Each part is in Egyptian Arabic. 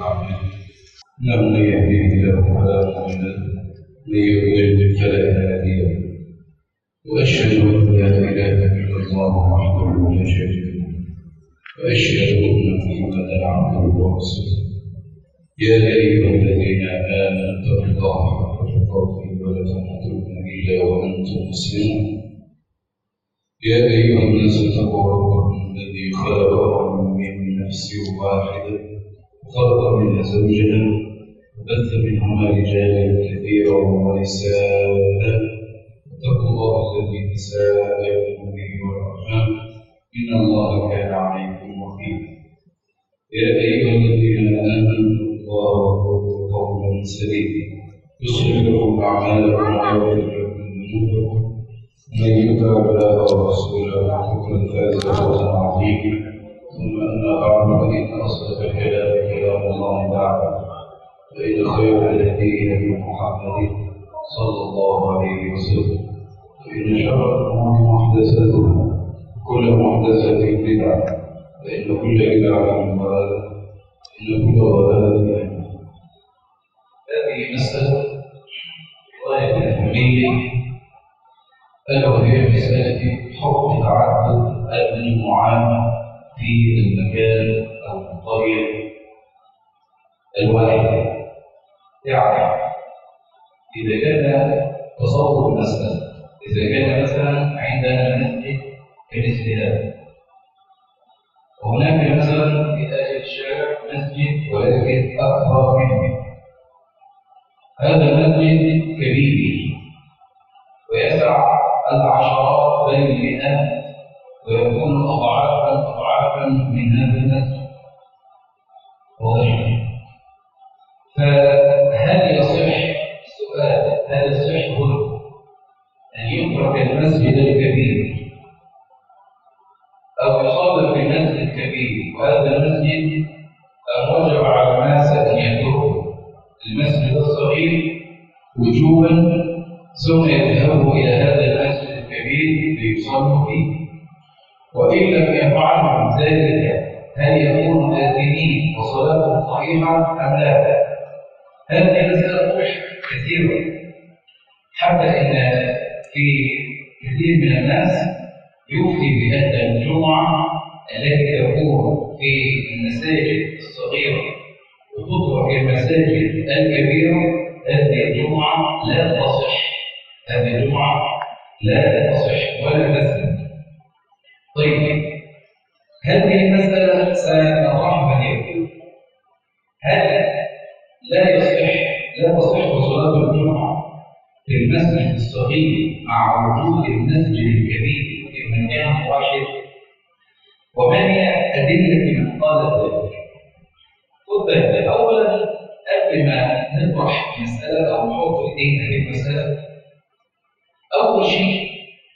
أعمالنا إنه من يهديه الله فلا مضل له من يضلل فلا هادي له وأشهد أن لا إله إلا الله وحده لا شريك له وأشهد أن محمدا عبده ورسوله يا أيها الذين آمنوا اتقوا الله حق تقاته ولا تموتن إلا وأنتم مسلمون يا أيها الناس اتقوا ربكم الذي خلقكم من نفس واحدة وخلق منها زوجها وبث منهما رجالا كثيرا ونساء واتقوا الله الذي تساءلون به والأرحام إن الله كان عليكم رقيبا يا أيها الذين آمنوا الله وقولوا قولا سديدا يصلح لكم أعمالكم ويغفر لكم ذنوبكم ومن يطع الله ورسوله فقد فاز فوزا عظيما ثم أما بعد فإن أصدق الكلام كلام الله تعالى وإن خير الهدي هدي محمد صلى الله عليه وسلم وإن شر الأمور محدثاتها كل محدثة بدعة فإن كل بدعة ضلالة إن كل ضلالة هذه مسألة غاية الأهمية ألا وهي مسألة حكم تعدد الجمعات في المكان أو القرية الواحدة يعني إذا كان تصور المسألة إذا كان مثلا عندنا مسجد كمثل هذا وهناك مثلا في آخر الشارع مسجد ولكن أكبر منه هذا المسجد كبير ويسع العشرات بل المئات ويكون أضعافا أضعافا من هذا المسجد واضح فهل يصح السؤال هل يصح أن يترك المسجد الكبير أو يصلي في المسجد الكبير وهذا المسجد أن وجب على الناس أن يتركوا المسجد الصغير وجوبا ثم يذهبوا إلى هذا المسجد الكبير ليصلوا فيه وإن لم يفعلوا ذلك هل يكون آثمين وصلاتهم صحيحة أم لا؟ هذه مسألة طرح كثيرا حتى إن في كثير من الناس يفتي بأن الجمعة التي تكون في المساجد الصغيرة وتترك المساجد الكبيرة هذه الجمعة لا تصح هذه الجمعة لا تصح ولا تسلم طيب هذه المسألة سنطرحها اليوم هل لا يصح لا تصح صلاة الجمعة في المسجد الصغير مع وجود المسجد الكبير في مكان واحد وما هي أدلة من قال ذلك؟ خذ بالك أولا قبل ما نطرح مسألة أو نحط إيدينا في المسألة أول شيء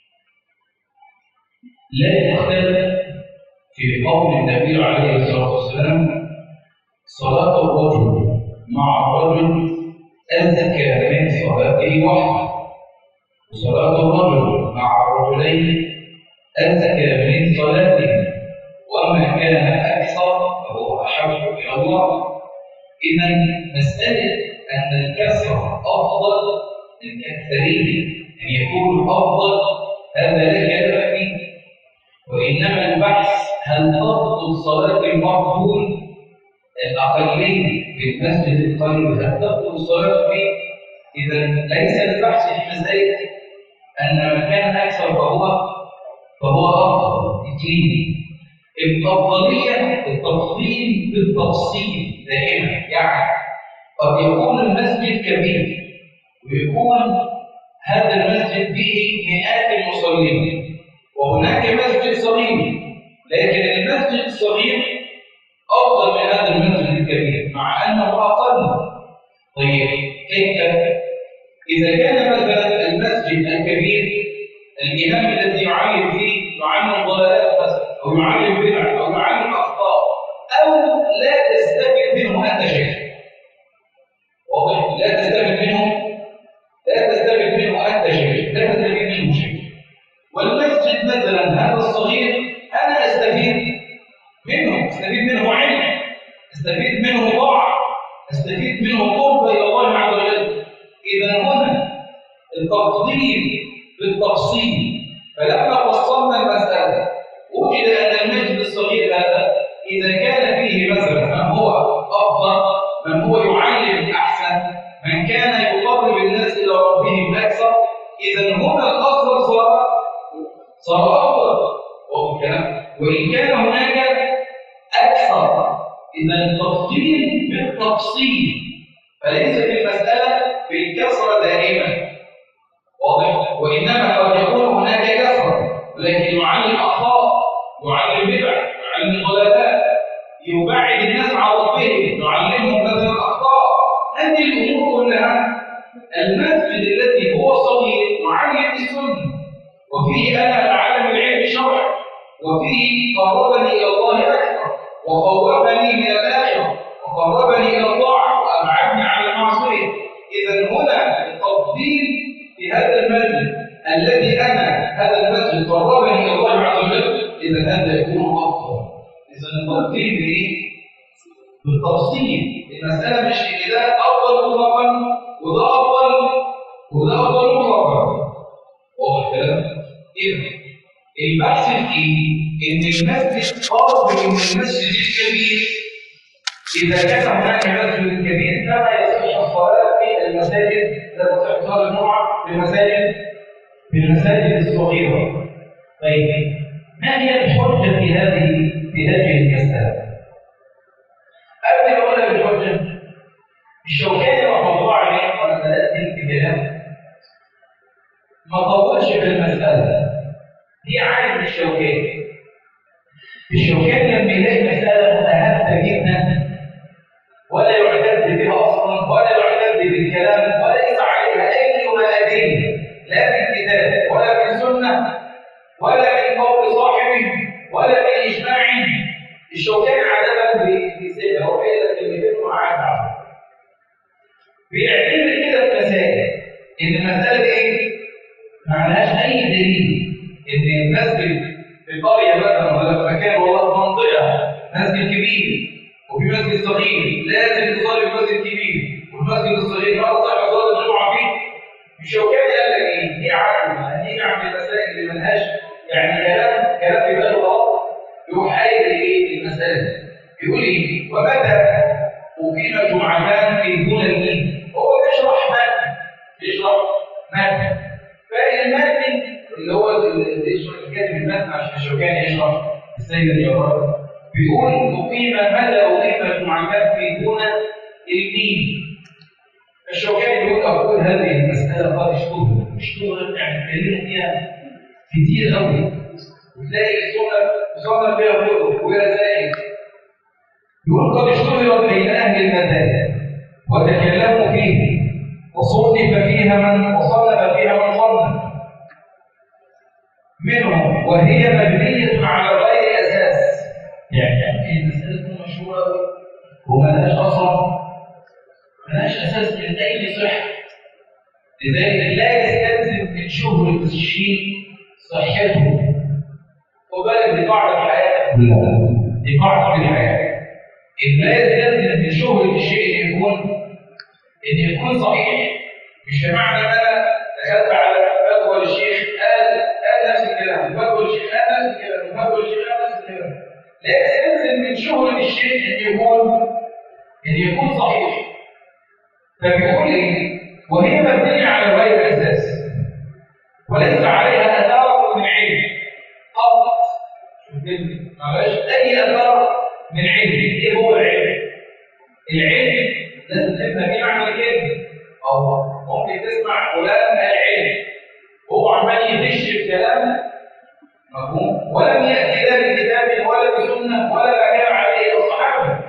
لا يختلف في قول النبي عليه الصلاة والسلام صلاة الرجل مع الرجل أزكى من صلاته وحده وصلاة الرجل مع الرجلين أزكى من صلاته وما كان أكثر فهو أحب إلى الله إذا مسألة أن الكثرة أفضل من الأكثرين أن يكون أفضل هذا لا كلام فيه وإنما البحث هل تبطل صلاة المفضول الأقلين في المسجد القريب هل تبطل الصلاة فيه؟ إذا ليس البحث في مسألة أن مكان أكثر فهو فهو أفضل اثنين الأفضلية التفضيل بالتفصيل دائما يعني قد يكون المسجد كبير ويكون هذا المسجد به مئات المصلين وهناك مسجد صغير لكن المسجد الصغير أفضل من هذا المسجد الكبير مع أنه أقل طيب كيف؟ إذا كان مثلا المسجد الكبير الإمام الذي يعلم فيه يعلم ضلالات مثلا أو يعلم بدع أو يعلم أخطاء أو لا تستفد منه أنت شيئا واضح؟ لا تستفد منه لا تستفد منه أنت شيئا لا تستفيد منه شيئا والمسجد مثلا هذا الصغير أنا أستفيد منه أستفيد منه علم أستفيد منه ضاع تستفيد منه قرب الى الله عز وجل اذا هنا التفضيل بالتفصيل فلما فصلنا المساله وجد ان المجد الصغير هذا اذا كان فيه مثلا من هو افضل من هو يعلم احسن من كان يقرب الناس الى ربهم اكثر اذا هنا الافضل صار صار افضل واضح الكلام وان كان هناك اكثر اذا التفضيل بالتفصيل فليس في المساله بالكثره دائما واضح وانما قد يكون هناك كثره لكن يعلم اخطاء يعلم بدع يعلم ضلالات يبعد الناس عن ربهم يعلمهم مثلا الاخطاء هذه الامور كلها المسجد الذي هو صغير معلم السنه وفيه انا اتعلم العلم شرع وفيه قربني الى الله اكثر وقربني من الاخره وقربني الى الطاعه وابعدني عن المعصيه اذا هنا التفضيل في هذا المسجد الذي انا هذا المسجد قربني الى الله عز وجل اذا هذا يكون افضل اذا التفضيل بايه؟ بالتفصيل المساله مش ان ده افضل مطلقا وده افضل وده افضل مطلقا واضح الكلام؟ اذا البحث في ان المسجد قرب من المسجد الكبير اذا كان هناك مسجد كبير كما يصح الصلاه في المساجد لا تصح صلاه الجمعه في المساجد في المساجد الصغيره طيب ما هي الحجه في هذه في هذه المساله؟ قبل ما اقول لك الحجه الشوكاني رحمه الله عليه وانا بقدم في كلام ما طولش في المساله دي عالم الشوكاني الشوكاني لما يلاقي مساله متهافته جدا ولا يعتد بها اصلا ولا يعتد بالكلام وليس عليها اي ادله لا من كتاب ولا من سنه ولا من قول صاحبه ولا من اجماع الشوكاني عاده بيسيبها هو قايل كلمتين وقعد بيعتبر كده في مسائل ان المساله دي ايه؟ ما عليهاش اي دليل ان المسجد في قريه مثلا ولا في مكان والله في منطقه مسجد كبير وفي مسجد صغير لازم تصلي في مسجد كبير والمسجد الصغير ما تصح صلاه الجمعه فيه الشوكاني قال لك ايه؟ دي عامه دي عن المسائل اللي ملهاش يعني كلام كلام في باله غلط يروح قايل ايه المساله يقول ايه؟ ومتى أقيم جمعتان في دون الدين هو بيشرح متن بيشرح متن فالمتن اللي هو اللي يشرح كاتب المتن عشان الشوكاني يشرح السيد الجواد بيقول أقيم متى أقيم جمعتان في دون الدين الشوكاني بيقول أقول هذه المسألة قد اشتهرت اشتهرت يعني اتكلموا فيها كتير قوي وتلاقي صنف صنف فيها كتب ورسائل يقول قد اشتهرت بين اهل المذاهب وتكلموا فيه وصنف فيها من وصنف فيها من صنف منهم وهي مبنيه على غير اساس يعني ممكن المساله تكون مشهوره قوي وما لهاش اصلا ما لهاش اساس من اي صحه لذلك لا يستلزم من شهره الشيء صحته وبالك دي قاعده في الحياه كلها دي قاعده في الحياه إن لا يستلزم من شهرة الشيء أن يكون أن يكون صحيح مش بمعنى أن أنا دخلت على فتوى الشيخ قال قال نفس الكلام فتوى الشيخ قال نفس الكلام فتوى الشيخ قال نفس الكلام لا يستلزم من شهرة الشيء أن يكون أن يكون صحيح فبيقول إيه؟ وهي مبنية على غير أساس وليس عليها أثار من علم فقط ما بقاش أي أثار من علم ايه هو العلم العلم لازم تفهم ايه معنى الكلمه او ممكن تسمع فلان العلم هو عمال يدش في كلام مفهوم ولم ياتي لا بكتاب ولا بسنه ولا ما كان عليه الصحابه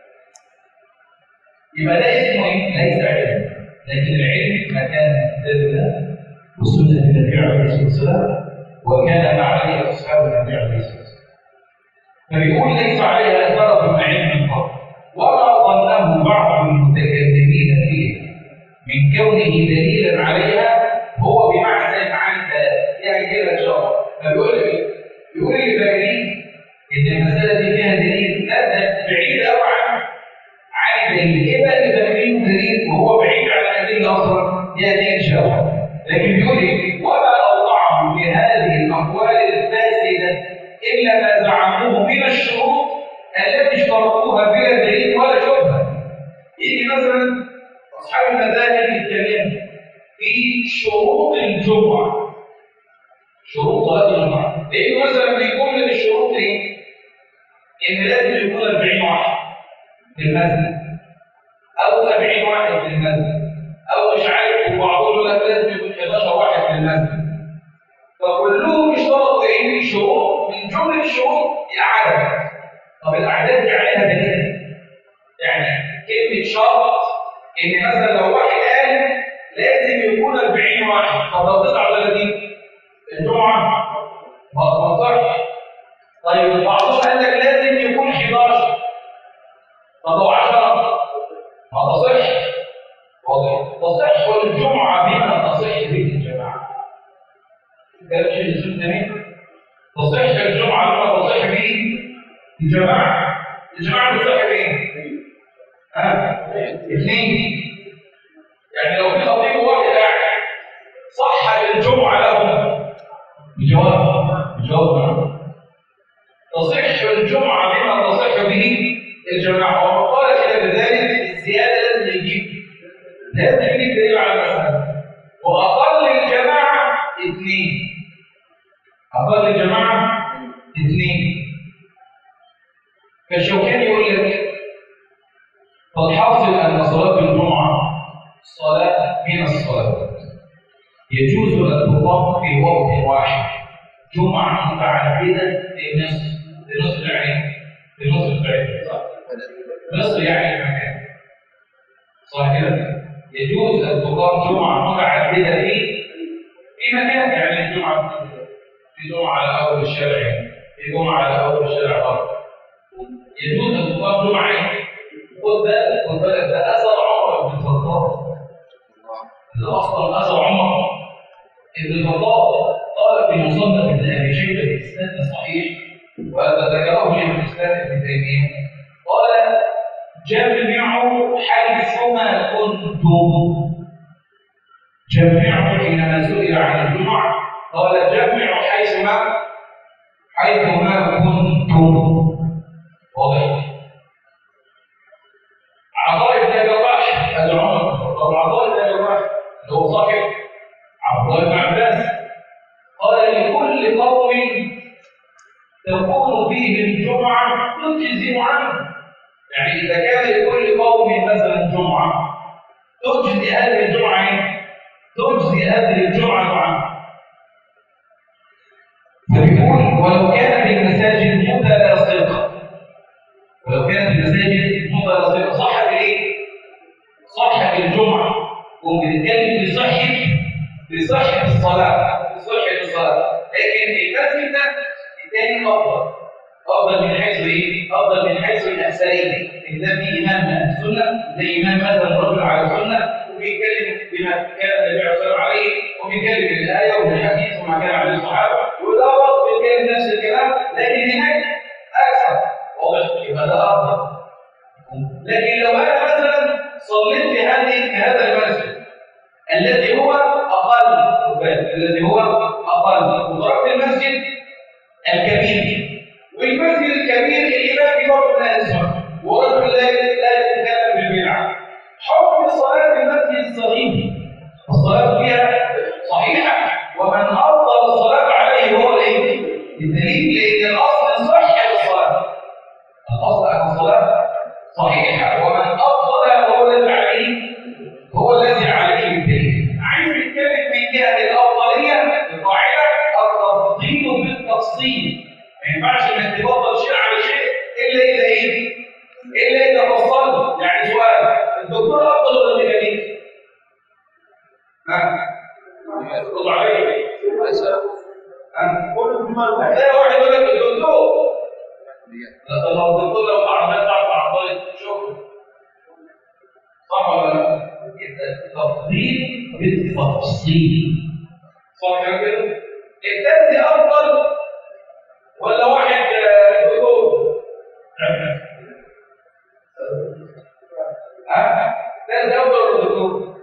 يبقى ده اسمه ايه؟ ليس علم لكن العلم ما كان من كتاب الله وسنه النبي عليه الصلاه والسلام وكان ما عليه اصحاب النبي عليه الصلاه والسلام فبيقول ليس عليها اثر من علم قط وما ظنه بعض المتكلمين فيها من كونه دليلا عليها هو بمعنى عن يعني كده ان شاء الله فبيقول لك بيقول لي فاكرين ان المساله دي فيها دليل لا ده بعيد قوي عن عن دليل ايه بقى اللي دليل دليل وهو بعيد عن الادله اصلا هي دي ان شاء الله لكن بيقول ايه وما اوقعهم في هذه الاقوال الفاسده الا ما زعموه من الشروط التي اشترطوها بلا دليل ولا شبهه يجي مثلا اصحاب المذاهب يتكلموا في شروط الجمعه شروط صلاه الجمعه لانه مثلا بيقول من الشروط ايه؟ ان لازم يكون 40 واحد في المسجد او 70 واحد في المسجد او مش عارف وبعضهم يقول لك لازم يكون 11 واحد في المسجد فكلهم اشترطوا ايه؟ شروط من جمله الشروط العدد طب الاعداد دي عليها دليل يعني كلمه شرط ان مثلا لو واحد قال لازم يكون 40 واحد طب لو تسعة ولا دي الجمعه ما تصحش طيب بعضهم قال لك لازم يكون 11 طب لو 10 ما تصح واضح تصح الجمعه بما تصح به الجماعه ده شيء السنه تصح الجمعه بما تصح به الجماعه الجماعه بتصح بايه؟ ها؟ اثنين يعني لو في خطيب واحد قاعد صح الجمعه لهم بجواب بجواب نعم تصح الجمعة بما تصح به الجماعة ومن قال خلاف ذلك الزيادة لازم يجيب لازم يجيب دليل على المسألة وأقل الجماعة اثنين أقل الجماعة اثنين فالشوكاني يقول لك فالحاصل أن صلاة الجمعة صلاة من الصلوات يجوز أن تقام في وقت واحد جمعة متعددة في مصر في نصف العين في نصف العين صح؟ مصر يعني المكان صح كده؟ يجوز أن تقام جمعة متعددة في في مكان يعني الجمعة في جمعة على أول الشارع في جمعة على أول الشارع الآخر يجوز أن تقام جمعة ايه؟ خد بالك خد بالك ده أثر عمر بن الخطاب ده أصلا أثر عمر ابن الخطاب قال في مصنف ابن ابي شيبه باسناد صحيح وهذا ذكره شيخ الاسلام ابن تيميه قال جمعوا حيثما كنتم جمعوا حينما سئل عن الجمعه قال جمعوا حيثما حيثما كنتم واضح عطاء بن ابي رباح هذا عمر بن الخطاب عطاء بن ابي رباح اللي هو صاحب عبد الله بن عباس قال لكل قوم تكون فيه الجمعة تجزم عنه يعني إذا كان لكل قوم مثلا جمعة تجزي هذه الجمعة تجزي هذه الجمعة عنه فبيقول ولو كانت المساجد متلاصقة ولو كانت المساجد متلاصقة صح بإيه؟ صح بالجمعة وبنتكلم بصحة بصحة الصلاة بصحة الصلاة لكن المسجد ده الثاني أفضل أفضل من حيث إيه؟ أفضل من حيث الأكثرية إن ده في إمام سنة زي إمام مثلا رجل على سنة وبيتكلم بما كان النبي عليه الصلاة عليه وبيتكلم بالآية وبالحديث وما كان عليه الصحابة وده برضه بيتكلم نفس الكلام لكن هناك أكثر واضح يبقى ده أفضل لكن لو أنا مثلا صليت في هذه في هذا المسجد الذي هو أقل الذي هو أقل وتركت المسجد الكبير والمسجد الكبير الإمام فيه برضه من أهل السنة ورجل لا لا يتكلم بالبدعة حكم صلاة المسجد الصغير الصلاة فيها صحيحة ومن أفضل الصلاة عليه هو الإيه؟ الدليل لأن الأصل صحة الصلاة الأصل أن الصلاة صحيحة ومن أفضل هو الذي عليه هو الذي عليه الدليل عايز نتكلم من جهة الأفضلية القاعدة التفضيل بالتفصيل ما ينفعش انك تفضل شيء على شيء الا اذا ايه؟ الا اذا فصلت يعني سؤال الدكتور افضل ولا الميكانيك؟ ها؟ رد عليا ها؟ هتلاقي واحد يقول لك الدكتور لا لو الدكتور لو عمال تعرف اعضاء شغل صح ولا لا؟ التفضيل بالتفصيل صح كده؟ التالتي افضل ولا واحد دكتور ها ده زوجة ولا دكتور؟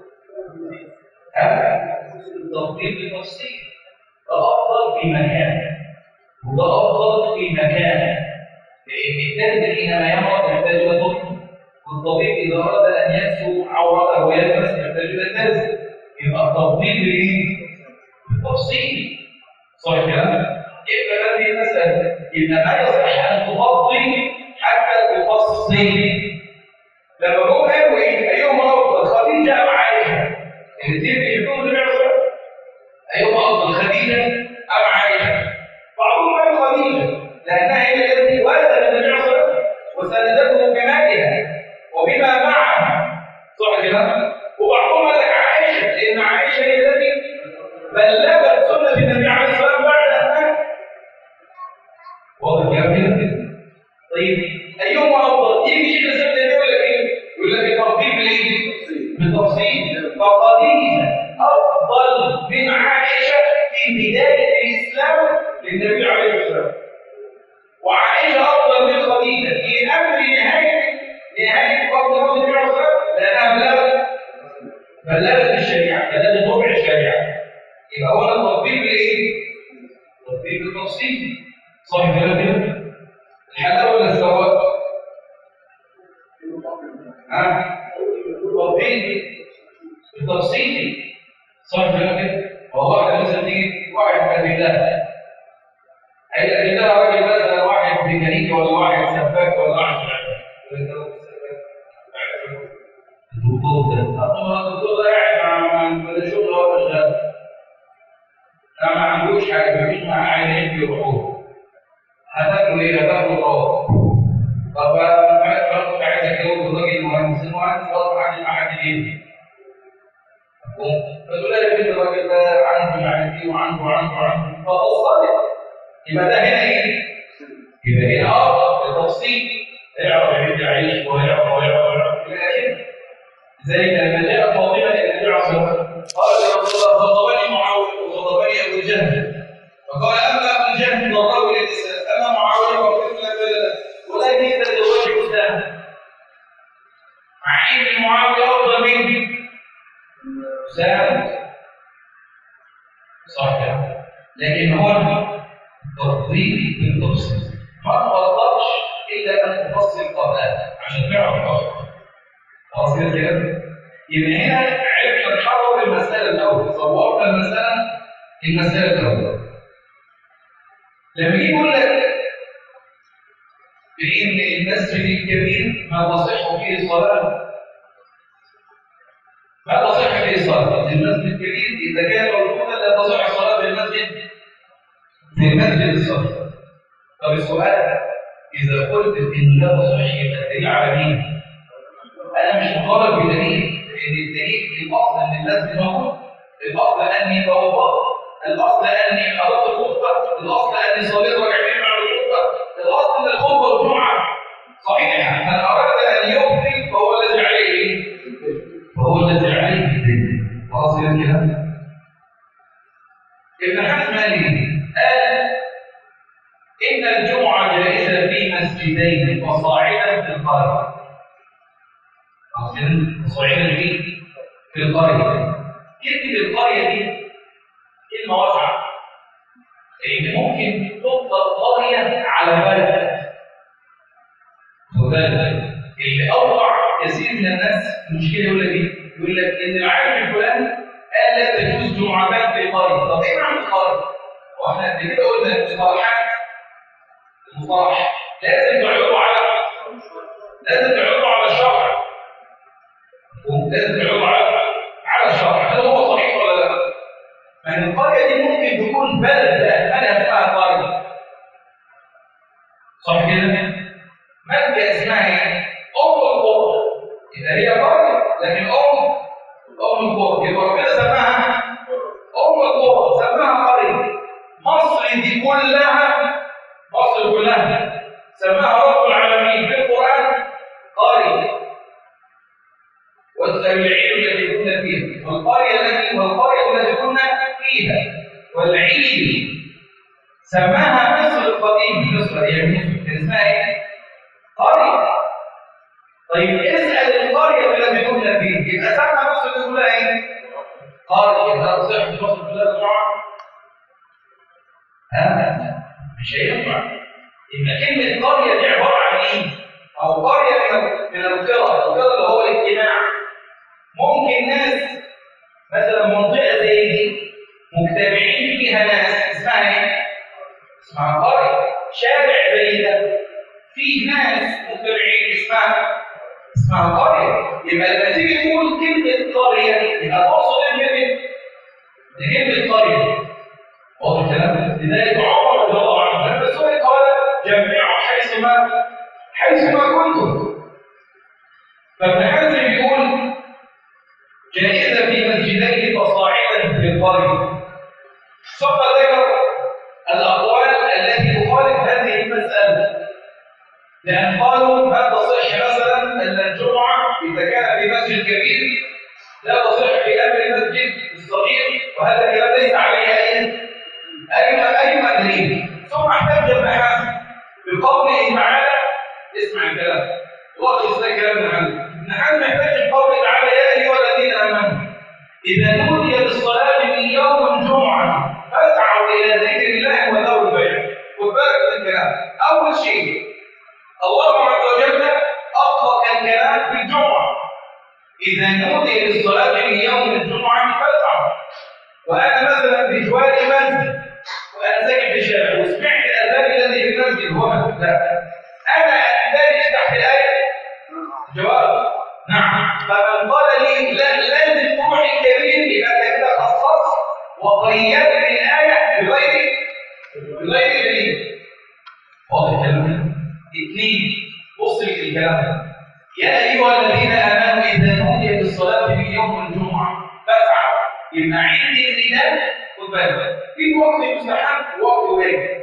ها التفضيل بالتفصيل ده افضل في مكان وده افضل في مكان لان التاجر حينما يمرض يحتاج الى طب والطبيب اذا اراد ان يكسو عورته ويلبس يحتاج الى التزم يبقى التفضيل بالايه؟ بالتفصيل صح كده؟ يبقى هذه مسألة يبقى ما يصح أن تفضل حتى تفصل لما جم قالوا إيه؟ أيهما أفضل خديجة أم عائشة؟ الاثنين بيحبون النبي عليه الصلاة أيهما أفضل خديجة أم عائشة؟ بعضهم قال خديجة لأنها هي التي واسد النبي عليه الصلاة وسندته بمالها وبما معها صح كده؟ وبعضهم قال لك عائشة لأن عائشة هي التي بلغت سنة النبي عليه الصلاة والسلام بعد أن مات واضح كلام كده؟ طيب أيهما أفضل؟ يجي شيخ الإسلام النبي يقول لك إيه؟ يقول لك التفضيل بالإيه؟ بالتفصيل فخديجة أفضل من عائشة في بداية الإسلام للنبي عليه الصلاة والسلام وعائشة أفضل من خديجة في أمر نهاية نهاية فضل النبي عليه الصلاة والسلام لأنها بلغت بلغت الشريعة بلغت ربع الشريعة يبقى هو التفضيل بالايه؟ التفضيل بالتفصيل صح كده كده؟ الحلاوه ولا السواء؟ ها؟ التفضيل بالتفصيل صح كده كده؟ هو واحد مثلا تيجي واحد كفيلاه هيبقى كده راجل مثلا واحد ميكانيكي ولا واحد سفاك ولا واحد الدكتور ده الدكتور ده قاعد مع مع شغل هو شغال انا ما عندوش حاجه مفيش معاه عينين بيروحوا هتاكلوا ايه؟ هتاكلوا روح طب انا برضه عايز اتجوز راجل مهندس المهندس غصب عني ما حد يجي فتقول لها البنت الراجل ده عنده مش عارف ايه وعنده وعنده وعنده فبص يبقى ده هنا ايه؟ يبقى هنا افضل التفصيل يعرف يعيش يعيش ويعرف ويعرف ويعرف الى اخره زي لما جاء فاطمه الى النبي عليه الصلاه والسلام قال يا رسول الله غضبني معاويه وغضبني ابو جهل فقال اما ابو جهل ضره للاسلام اما معاويه فقلت لا لا ولكن تزوج اسامه مع ان معاويه افضل مني اسامه صح كده لكن هو تفضيل بالتفصيل ما تفضلش الا ان تفصل قبلها عشان تعرف الفرق خلاص كده يبقى هنا عرفنا نحرر المسألة الأول صورنا المسألة المسألة الأول لما يجي يقول لك بإن المسجد الكبير ما تصح فيه صلاة ما تصح فيه صلاة المسجد الكبير إذا كان موجودا لا تصح صلاة في المسجد في المسجد الصغير طب السؤال إذا قلت إن لا تصح يبقى الدليل على مين؟ أنا مش مطالب بدليل لأن الدليل الأصل أن المسجد موجود الأصل أني توضأت الأصل أني حضرت الخطبة الأصل أني صليت ركعتين مع الخطبة الأصل أن الخطبة الجمعة صحيحة من أراد أن يبطل فهو الذي عليه فهو الذي عليه الدليل خلاص كده كده ابن حزم قال قال إن الجمعة جائزة في مسجدين وصاعدا في القاهرة عشان صعيدا في في القرية كلمة القرية دي كلمة واسعة لأن ممكن تفضل قرية على بلد وذلك اللي أوقع كثير من الناس المشكلة يقول لك إيه؟ يقول لك إن العالم الفلاني قال لا تجوز جمعتان في قرية طب إيه معنى القرية؟ وإحنا قبل كده قلنا المصطلحات المصطلح لازم تعرضوا على لازم تعرضوا على الشرع لازم تعرضوا على على الشرع هل هو صحيح ولا لا؟ ما القرية دي ممكن تكون بلد بأكملها اسمها قرية صح كده؟ مادة اسمها ايه؟ أم القرى يبقى هي قرية لكن أم أم القرى يبقى ربنا سماها أم القرى سماها قرية مصر دي كلها مصر كلها سماها رب العالمين في القرآن قرية والعير التي كنا فيها والقرية التي والقرية التي كنا فيها والعير سماها مصر القديم مصر هي مصر اسمها ايه؟ قرية طيب اسأل القرية تصح في مصر في الجمعة؟ ها؟ مش هينفع إن كلمة قرية دي عبارة عن إيه؟ أو قرية من القرى، القرى اللي هو الاجتماع ممكن ناس مثلا منطقة زي دي مجتمعين فيها ناس اسمها ايه؟ اسمها قرية شارع زي ده فيه ناس مجتمعين اسمها اسمها قرية يبقى لما تيجي تقول كلمة قرية يبقى تقصد ايه كلمة؟ كلمة قرية واضح الكلام؟ لذلك عمر رضي الله عنه لما سئل قال جمعوا حيث ما حيث ما كنتم فابن حزم بيقول جائزة في مسجدين فصاعدا في القرية ثم ذكر الأقوال التي تخالف هذه المسألة لأن قالوا ما تصح مثلا أن الجمعة إذا كان في مسجد كبير لا تصح في أمر المسجد الصغير وهذا الكلام ليس عليه أي أي أي دليل ثم احتج ابن حزم بقوله تعالى اسمع الكلام لخص ده كلام ابن حزم ابن حزم يحتج بقوله تعالى يا أيها الذين آمنوا إذا نودي للصلاة من يوم الجمعة فاسعوا إلى ذكر الله وذروا البيع خد بالك من الكلام أول شيء الله عز وجل أطلق الكلام في الجمعة إذا نودي للصلاة من يوم الجمعة فاسعوا وأنا مثلا بجوار مسجد وأنا ساكن في الشارع وسمعت الأذان الذي في المسجد هو لا أنا أندرج تحت الآية جواب نعم فمن قال لي لا لازم تروح الكبير يبقى انت كده خصصت وقيدت الايه بغير بغير دليل واضح الكلام اثنين بص الكلام يا ايها الذين امنوا اذا نودي للصلاه في يوم الجمعه فاسعوا يبقى عندي النداء خد بالك في وقت مستحب ووقت واجب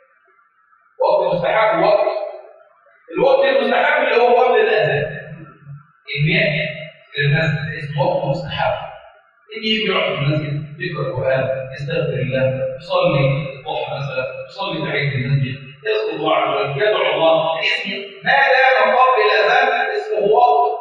وقت مستحب ووقت الوقت المستحب اللي هو وقت الاذان ان ياتي المسجد اسمه وقت مستحب ان يجي يقعد في المسجد يقرا القران يستغفر الله يصلي الضحى مثلا يصلي تحيه المسجد يذكر الله عز وجل يدعو الله اسم ما دام قبل الاذان اسمه وقت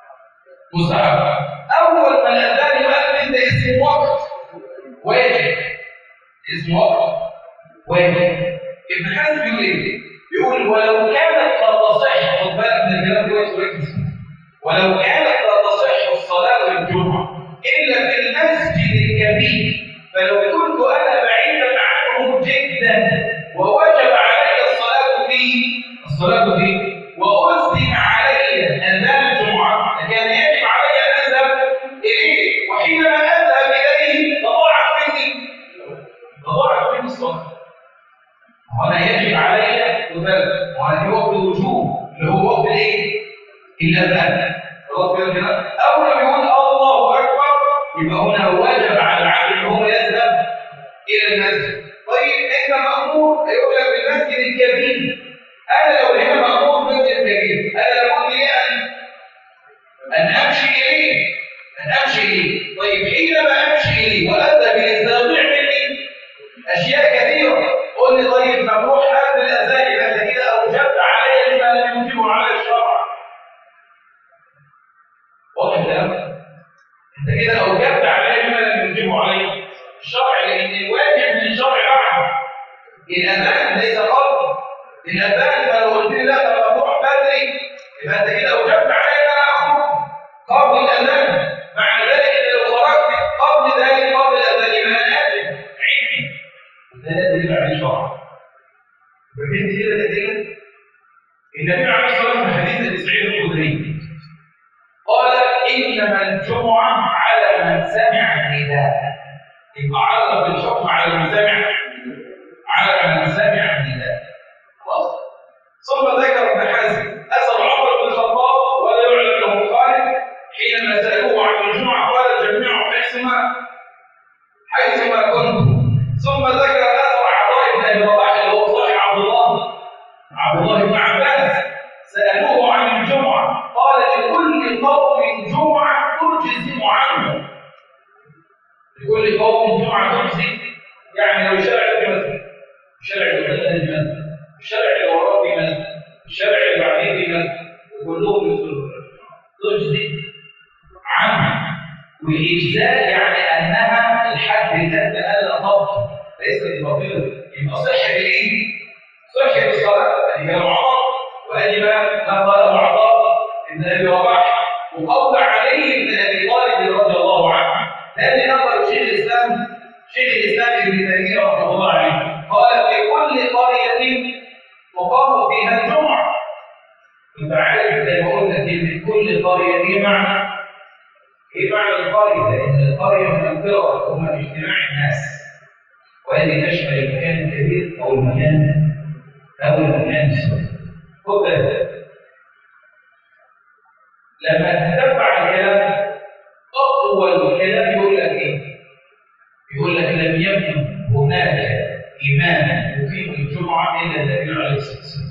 مستحب اول ما الاذان يؤذن ده اسمه وقت واجب اسمه وقت واجب ابن حزم بيقول ايه؟ بيقول ولو كانت قد تصح خد بالك من الكلام كويس وركز ولو كانت لا تصح الصلاة الجمعة إلا في المسجد الكبير فلو كنت أنا بعيدا عنه جدا ووجب علي الصلاة فيه الصلاة فيه وأذن علي أذان الجمعة لكان يجب علي أن أذهب إليه وحينما أذهب إليه تضاعف مني تضاعف مني الصلاة وأنا يجب علي وذلك وأنا في وقت الوجوب اللي هو وقت الإيه؟ الأذان خلاص كده كده اول ما يقول الله اكبر يبقى هنا واجب على العبد ان هو يذهب الى المسجد طيب انت مامور يقول لك بالمسجد الكبير انا لو هنا مامور بالمسجد الكبير انا لابد لي ان ان امشي اليه ان امشي اليه طيب حينما امشي اليه واذهب اليه سيضيع مني اشياء كثيره قول لي طيب ممنوع قبل الاذان يبقى انت كده اوجبت علي لما لم يوجبه على الشرع واضح الكلام؟ انت كده اوجبت علي ما لم يوجبه علي الشرع لان الواجب من الشرع بعد الاذان ليس قبل الاذان فلو قلت لي لا طب ممنوع بدري يبقى انت كده اوجبت علي ان انا اخرج قبل الاذان مع ذلك ان لو خرجت قبل ذلك قبل الاذان يبقى انا اثم علمي ده لا دليل عليه شرع فهمت كده الادله؟ النبي عليه الصلاه والسلام في حديث ابي سعيد الخدري قال انما الجمعه على من سمع النداء يبقى عرض الحكم على من سمع على من سمع النداء خلاص ثم ذكر ابن حزم اثر عمر بن الخطاب ولا يعلم له خالد حينما سالوه عن الجمعه قال جميع حيثما حيثما كنتم ثم ذكر اثر عطاء بن ابي رباح اللي هو صاحب عبد الله عبد الله بن عباس سالوه عن الجمعه قال لكل قوم جمعه تجزم عنه لكل قوم جمعه تجزم يعني لو شارع في مسجد الشارع اللي قدامنا في مسجد الشارع اللي وراه في مسجد الشارع اللي بعديه في مسجد وكلهم يصلوا تجزم عنه والإجزاء يعني أنها الحد الادنى الا طبق ليس ببطيء يبقى صحه الايه؟ صحه الصلاه ادي كلام عمر وادي ما ما قاله عطاء ابن ابي رباح وقول علي بن ابي طالب رضي الله عنه لان نظر شيخ الاسلام شيخ الاسلام ابن تيميه رحمه الله عليه قال في كل قريه تقام فيها الجمعه انت عارف زي ما قلنا كلمه كل قريه دي معنى ايه معنى القريه؟ لان القريه منطقه هم اجتماع الناس وهذه تشمل المكان الكبير او المكان او المكان الصغير خد بالك لما تتبع الكلام اطول كلام يقول لك ايه؟ يقول لك لم يكن هناك امام يقيم الجمعه الا النبي عليه الصلاه والسلام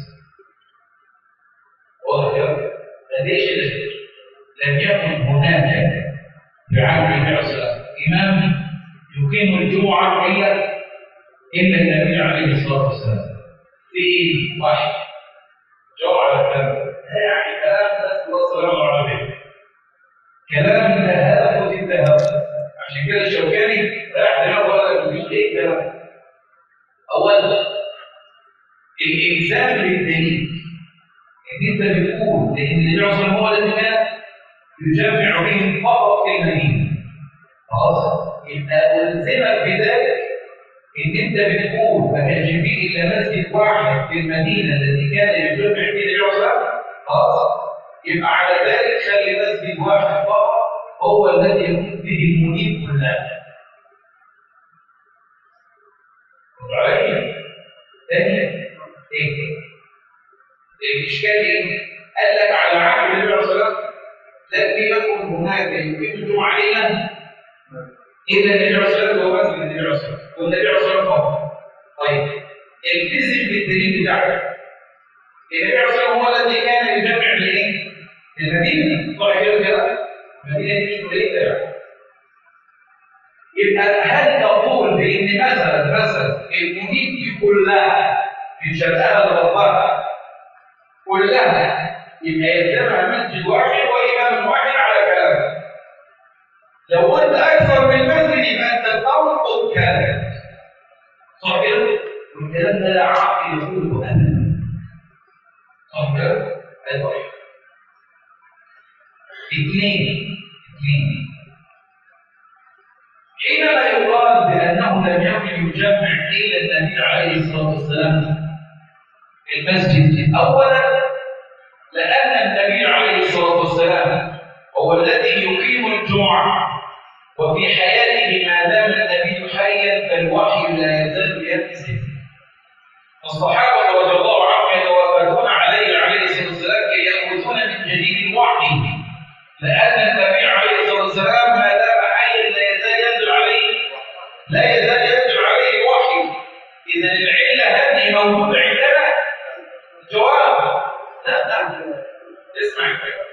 واضح يا ليش لم يكن هناك في عهد النبي عليه الصلاه والسلام امام يقيم الجمعه الا الا النبي عليه الصلاه والسلام في واحد جوع الكلام يعني كلام ناس والسلام عليكم كلام لا هدف في الذهب عشان كده الشوكاني راح دماغه ولا مفيش ايه الكلام اولا الالزام بالدليل ان انت بتقول لان النبي عليه الصلاه هو الذي كان يجمع بهم فقط في المدينه خلاص يبقى الزمك بذلك ان انت بتقول ما كانش فيه الا مسجد واحد في المدينه الذي كان يجمع فيه النبي عليه الصلاه خلاص يبقى على ذلك خلي مسجد واحد فقط هو الذي يكون فيه المنيب كلها علي ثانيا ايه الاشكال ايه قال لك على عهد النبي عليه الصلاه والسلام لم يكن هناك يقيم الجمعه الا الا النبي عليه الصلاه والسلام هو مسجد النبي عليه الصلاه والسلام والنبي عليه الصلاه والسلام فقط طيب التزم بالدليل بتاعك النبي عليه الصلاه والسلام هو الذي كان يجمع لايه؟ المدينه صح كده كده؟ المدينه دي مش قليله يعني يبقى هل تقول بان مثلا مثلا المدينه دي كلها من شرقها لغربها كلها يبقى يلزمها مسجد واحد وامام واحد على كلامك لو قلت اكثر من مسجد يبقى انت تنقض كلامك صح كده؟ والكلام ده لا عاقل يقوله ابدا صح كده؟ ايوه اثنين اثنين حينما يقال بانه لم يكن يجمع الا النبي عليه الصلاه والسلام المسجد اولا لان النبي عليه الصلاه والسلام هو الذي يقيم الجمعه وفي حياته ما دام النبي حيا فالوحي لا يزال ينزل الصحابه رضي الله عنهم يتوافقون عليه عليه الصلاه والسلام كي ياخذون من جديد الوحي لان النبي عليه الصلاه والسلام ما دام حيا لا يزال ينزل عليه لا يزال ينزل عليه الوحي اذا العله هذه موجوده عندنا جواب لا لا اسمع الفكره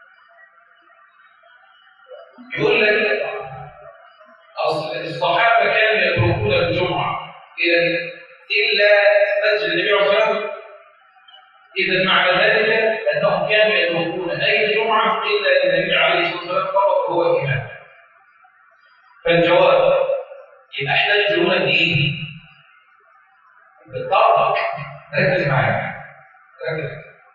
يقول لك اصل الصحابه كانوا يتركون الجمعه الى الا مسجد النبي عليه الصلاه والسلام اذا معنى ذلك انهم كانوا يتركون اي جمعه الا النبي عليه الصلاه والسلام فقط هو امام فالجواب يبقى احتاج هنا بايه؟ بالطبع ركز معايا ركز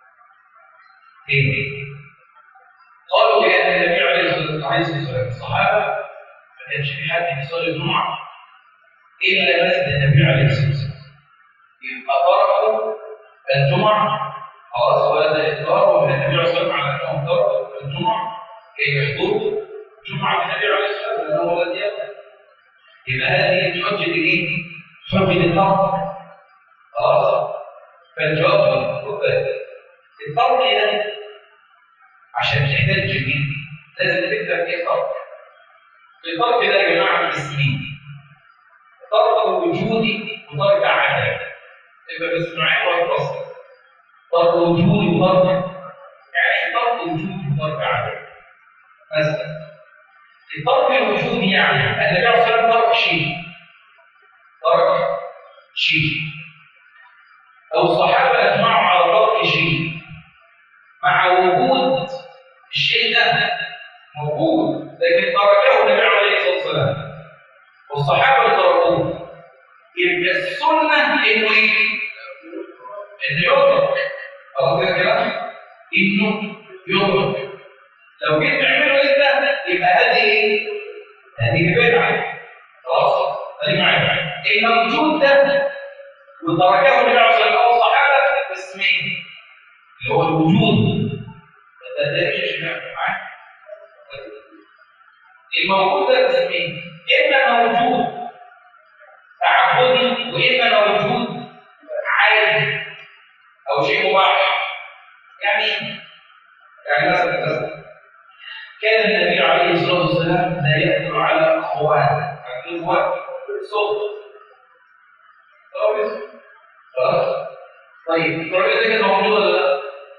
ايه؟ قالوا بان النبي عليه الصلاه والسلام الصحابه ما كانش في حد بيصلي الجمعه الا مسجد النبي عليه الصلاه والسلام يبقى تركوا الجمعه خلاص وهذا اقرار من النبي عليه الصلاه والسلام على انهم تركوا الجمعه كي يحضروا جمعه النبي عليه الصلاه والسلام لانه هو الذي يقرا يبقى هذه حجه الايه؟ حجه الترك خلاص فالجواب خد بالك الترك ده عشان تحتاج جديد لازم تفهم ايه ترك الترك ده يا جماعه اسمين ترك وجودي وترك عدم يبقى بس معايا وهتفصل ترك وجودي وترك يعني ترك وجودي وترك عدم مثلا الترك الوجودي يعني النبي عليه الصلاه والسلام ترك شيء ترك شيء او الصحابه اجمعوا على ترك شيء مع وجود الشيء ده موجود لكن تركه النبي عليه الصلاه والسلام والصحابه تركوه يبقى السنه انه ايه؟ انه يترك خلاص كده كلام؟ انه يترك لو جيت تعمله انت يبقى هذه ايه؟ هذه بدعه خلاص ادي معايا الموجود ده وتركه النبي عليه الصلاه والسلام الصحابه قسمين اللي هو الوجود ده ده مش معايا الموجود ده قسمين اما موجود تعبدي واما موجود عادي او شيء مباح يعني يعني مثلا مثلا كان النبي عليه الصلاه والسلام لا يقدر على اخوانه اخوان صوت خلاص طيب الترابيزه كده موجوده ولا لا؟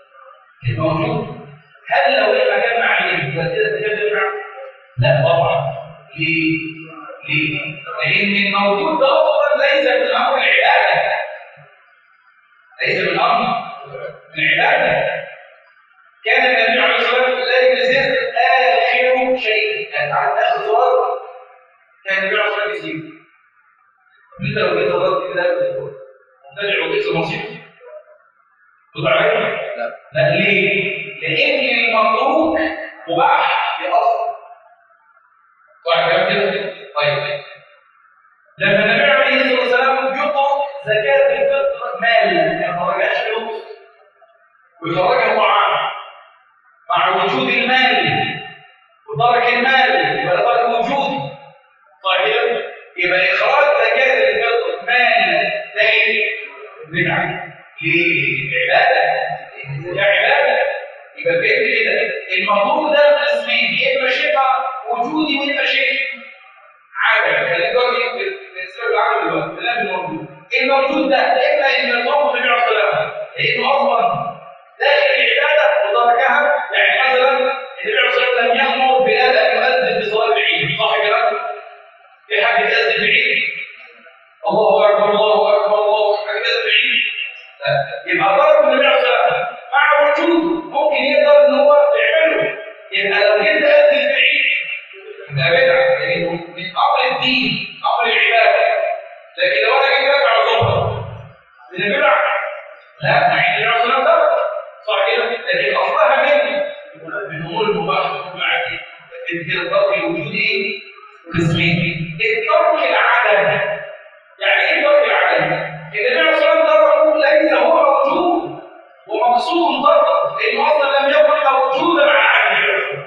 موجود هل لو المكان معين كده تكلم لا طبعا ليه؟ ليه؟ لأن الموجود ده أصلا ليس من أمر العبادة ليس من أمر العبادة كان النبي عليه الصلاة والسلام لا يزيد آخر شيء كان على آخر صلاة كان النبي عليه الصلاة والسلام يسيب أنت لو جيت صلاه كده مبتدع وجيت المصير تقول عليا؟ لا لا ليه؟ لأن المتروك مباح في أصل صح كلام كده؟ طيب لما النبي عليه الصلاه والسلام يطلق زكاه الفطر مال ما خرجهاش فلوس ويخرجها طعام مع وجود المال وترك المال يبقى ترك وجود صح كده؟ يبقى اخراج زكاه الفطر مال ده ايه؟ بدعه ليه؟ عباده ده عباده يبقى فهم كده الموضوع ده قسمين يا اما شيء وجودي واما شيء عادي خلينا دلوقتي نسيب العقل دلوقتي لا الموجود الموجود ده اما ان الله النبي عليه الصلاه والسلام لانه اصلا داخل العباده وتركها يعني مثلا النبي عليه الصلاه والسلام يامر بلال ان يؤذن بصلاه العيد صح كده؟ في حد يؤذن بالعيد الله اكبر الله اكبر الله اكبر حاجه كده بالعيد يبقى ضرب النبي عليه الصلاه والسلام مع وجوده ممكن يقدر ان هو يعمله يبقى لو جيت تأذن بعيد يبقى بدعة لأنه من أمر الدين أمر العبادة لكن لو أنا جيت أرجع ظهر من البدع لا مع إن النبي عليه الصلاة والسلام صح كده لكن أصلها من من أمور المباح مع لكن كده ترك الوجود إيه؟ قسمين الترك العدم يعني إيه ترك العدم؟ النبي عليه الصلاة والسلام ليس هو موجود ومقصود ترك لأنه أصلا لم يكن موجودا مع عدم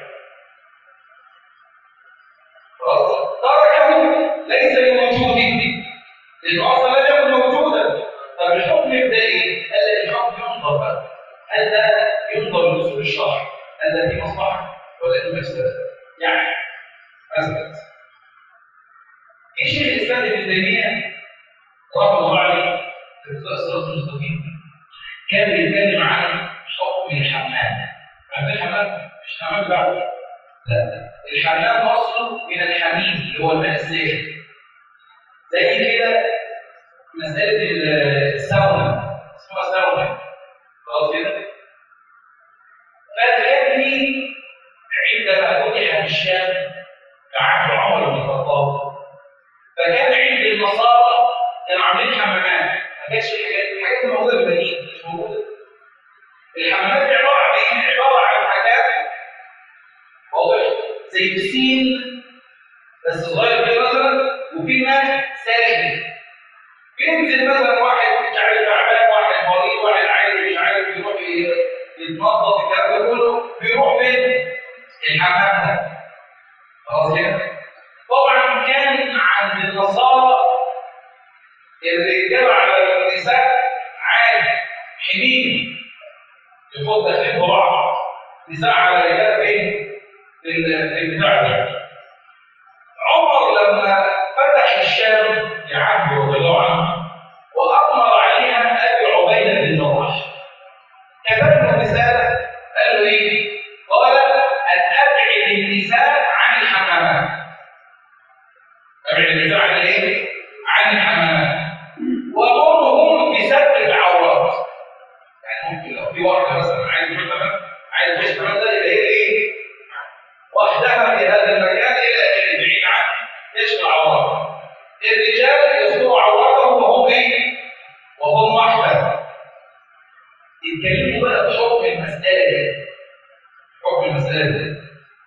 تركه ليس لوجوده لانه اصلا لم يكن موجودا طب الحكم يبدا ايه؟ هل الحكم ينظر بقى هل ده ينظر لاصول الشرع؟ هل ده في مصلحه ولا في مفسده؟ يعني مثلا في شيخ الاسلام ابن تيميه رحمه الله عليه في الصراط المستقيم كان بيتكلم عن حكم الحمام عارفين الحمام؟ مش حمام بعد لا الحمام اصله من الحميم اللي هو الماء الساخن زي كده مساله الساونا اسمها ساونا خلاص كده فكان في عندما فتح الشام في عهد عمر بن الخطاب فكان عند النصارى كانوا عاملين حمامات ما كانش الحاجات الحاجات اللي موجوده في المدينه مش موجوده الحمامات دي عباره عن ايه؟ عباره عن مكان واضح زي بسين بس صغير كده مثلا وفي ماء ساخن بينزل مثلا واحد مش عارف تعبان واحد مريض واحد عايز مش عارف يروح يتنظف الكلام ده كله بيروح فين؟ الحمام ده خلاص كده؟ طبعا كان عند النصارى الرجال على النساء عادي حميم يفضل داخلين في بعض نساء على رجال ايه؟ البتاع ده عمر لما فتح الشام لعبد رضي الله عنه وامر عليها ابي عبيده بن الجراح كتب له رساله قال له ايه؟ قال ان ابعد النساء عن الحمامات ابعد النساء عن الايه؟ عن الحمامات وامرهم بستر العورات يعني ممكن لو في واحده مثلا عايز حمام عايز تخش حمام ده يبقى هي ايه؟ وحدها في هذا المكان الى اخره بعيد عن كشف العورات الرجال يستروا عوراتهم وهم ايه؟ وهم وحده يتكلموا بقى بحكم المسألة دي حكم المسألة دي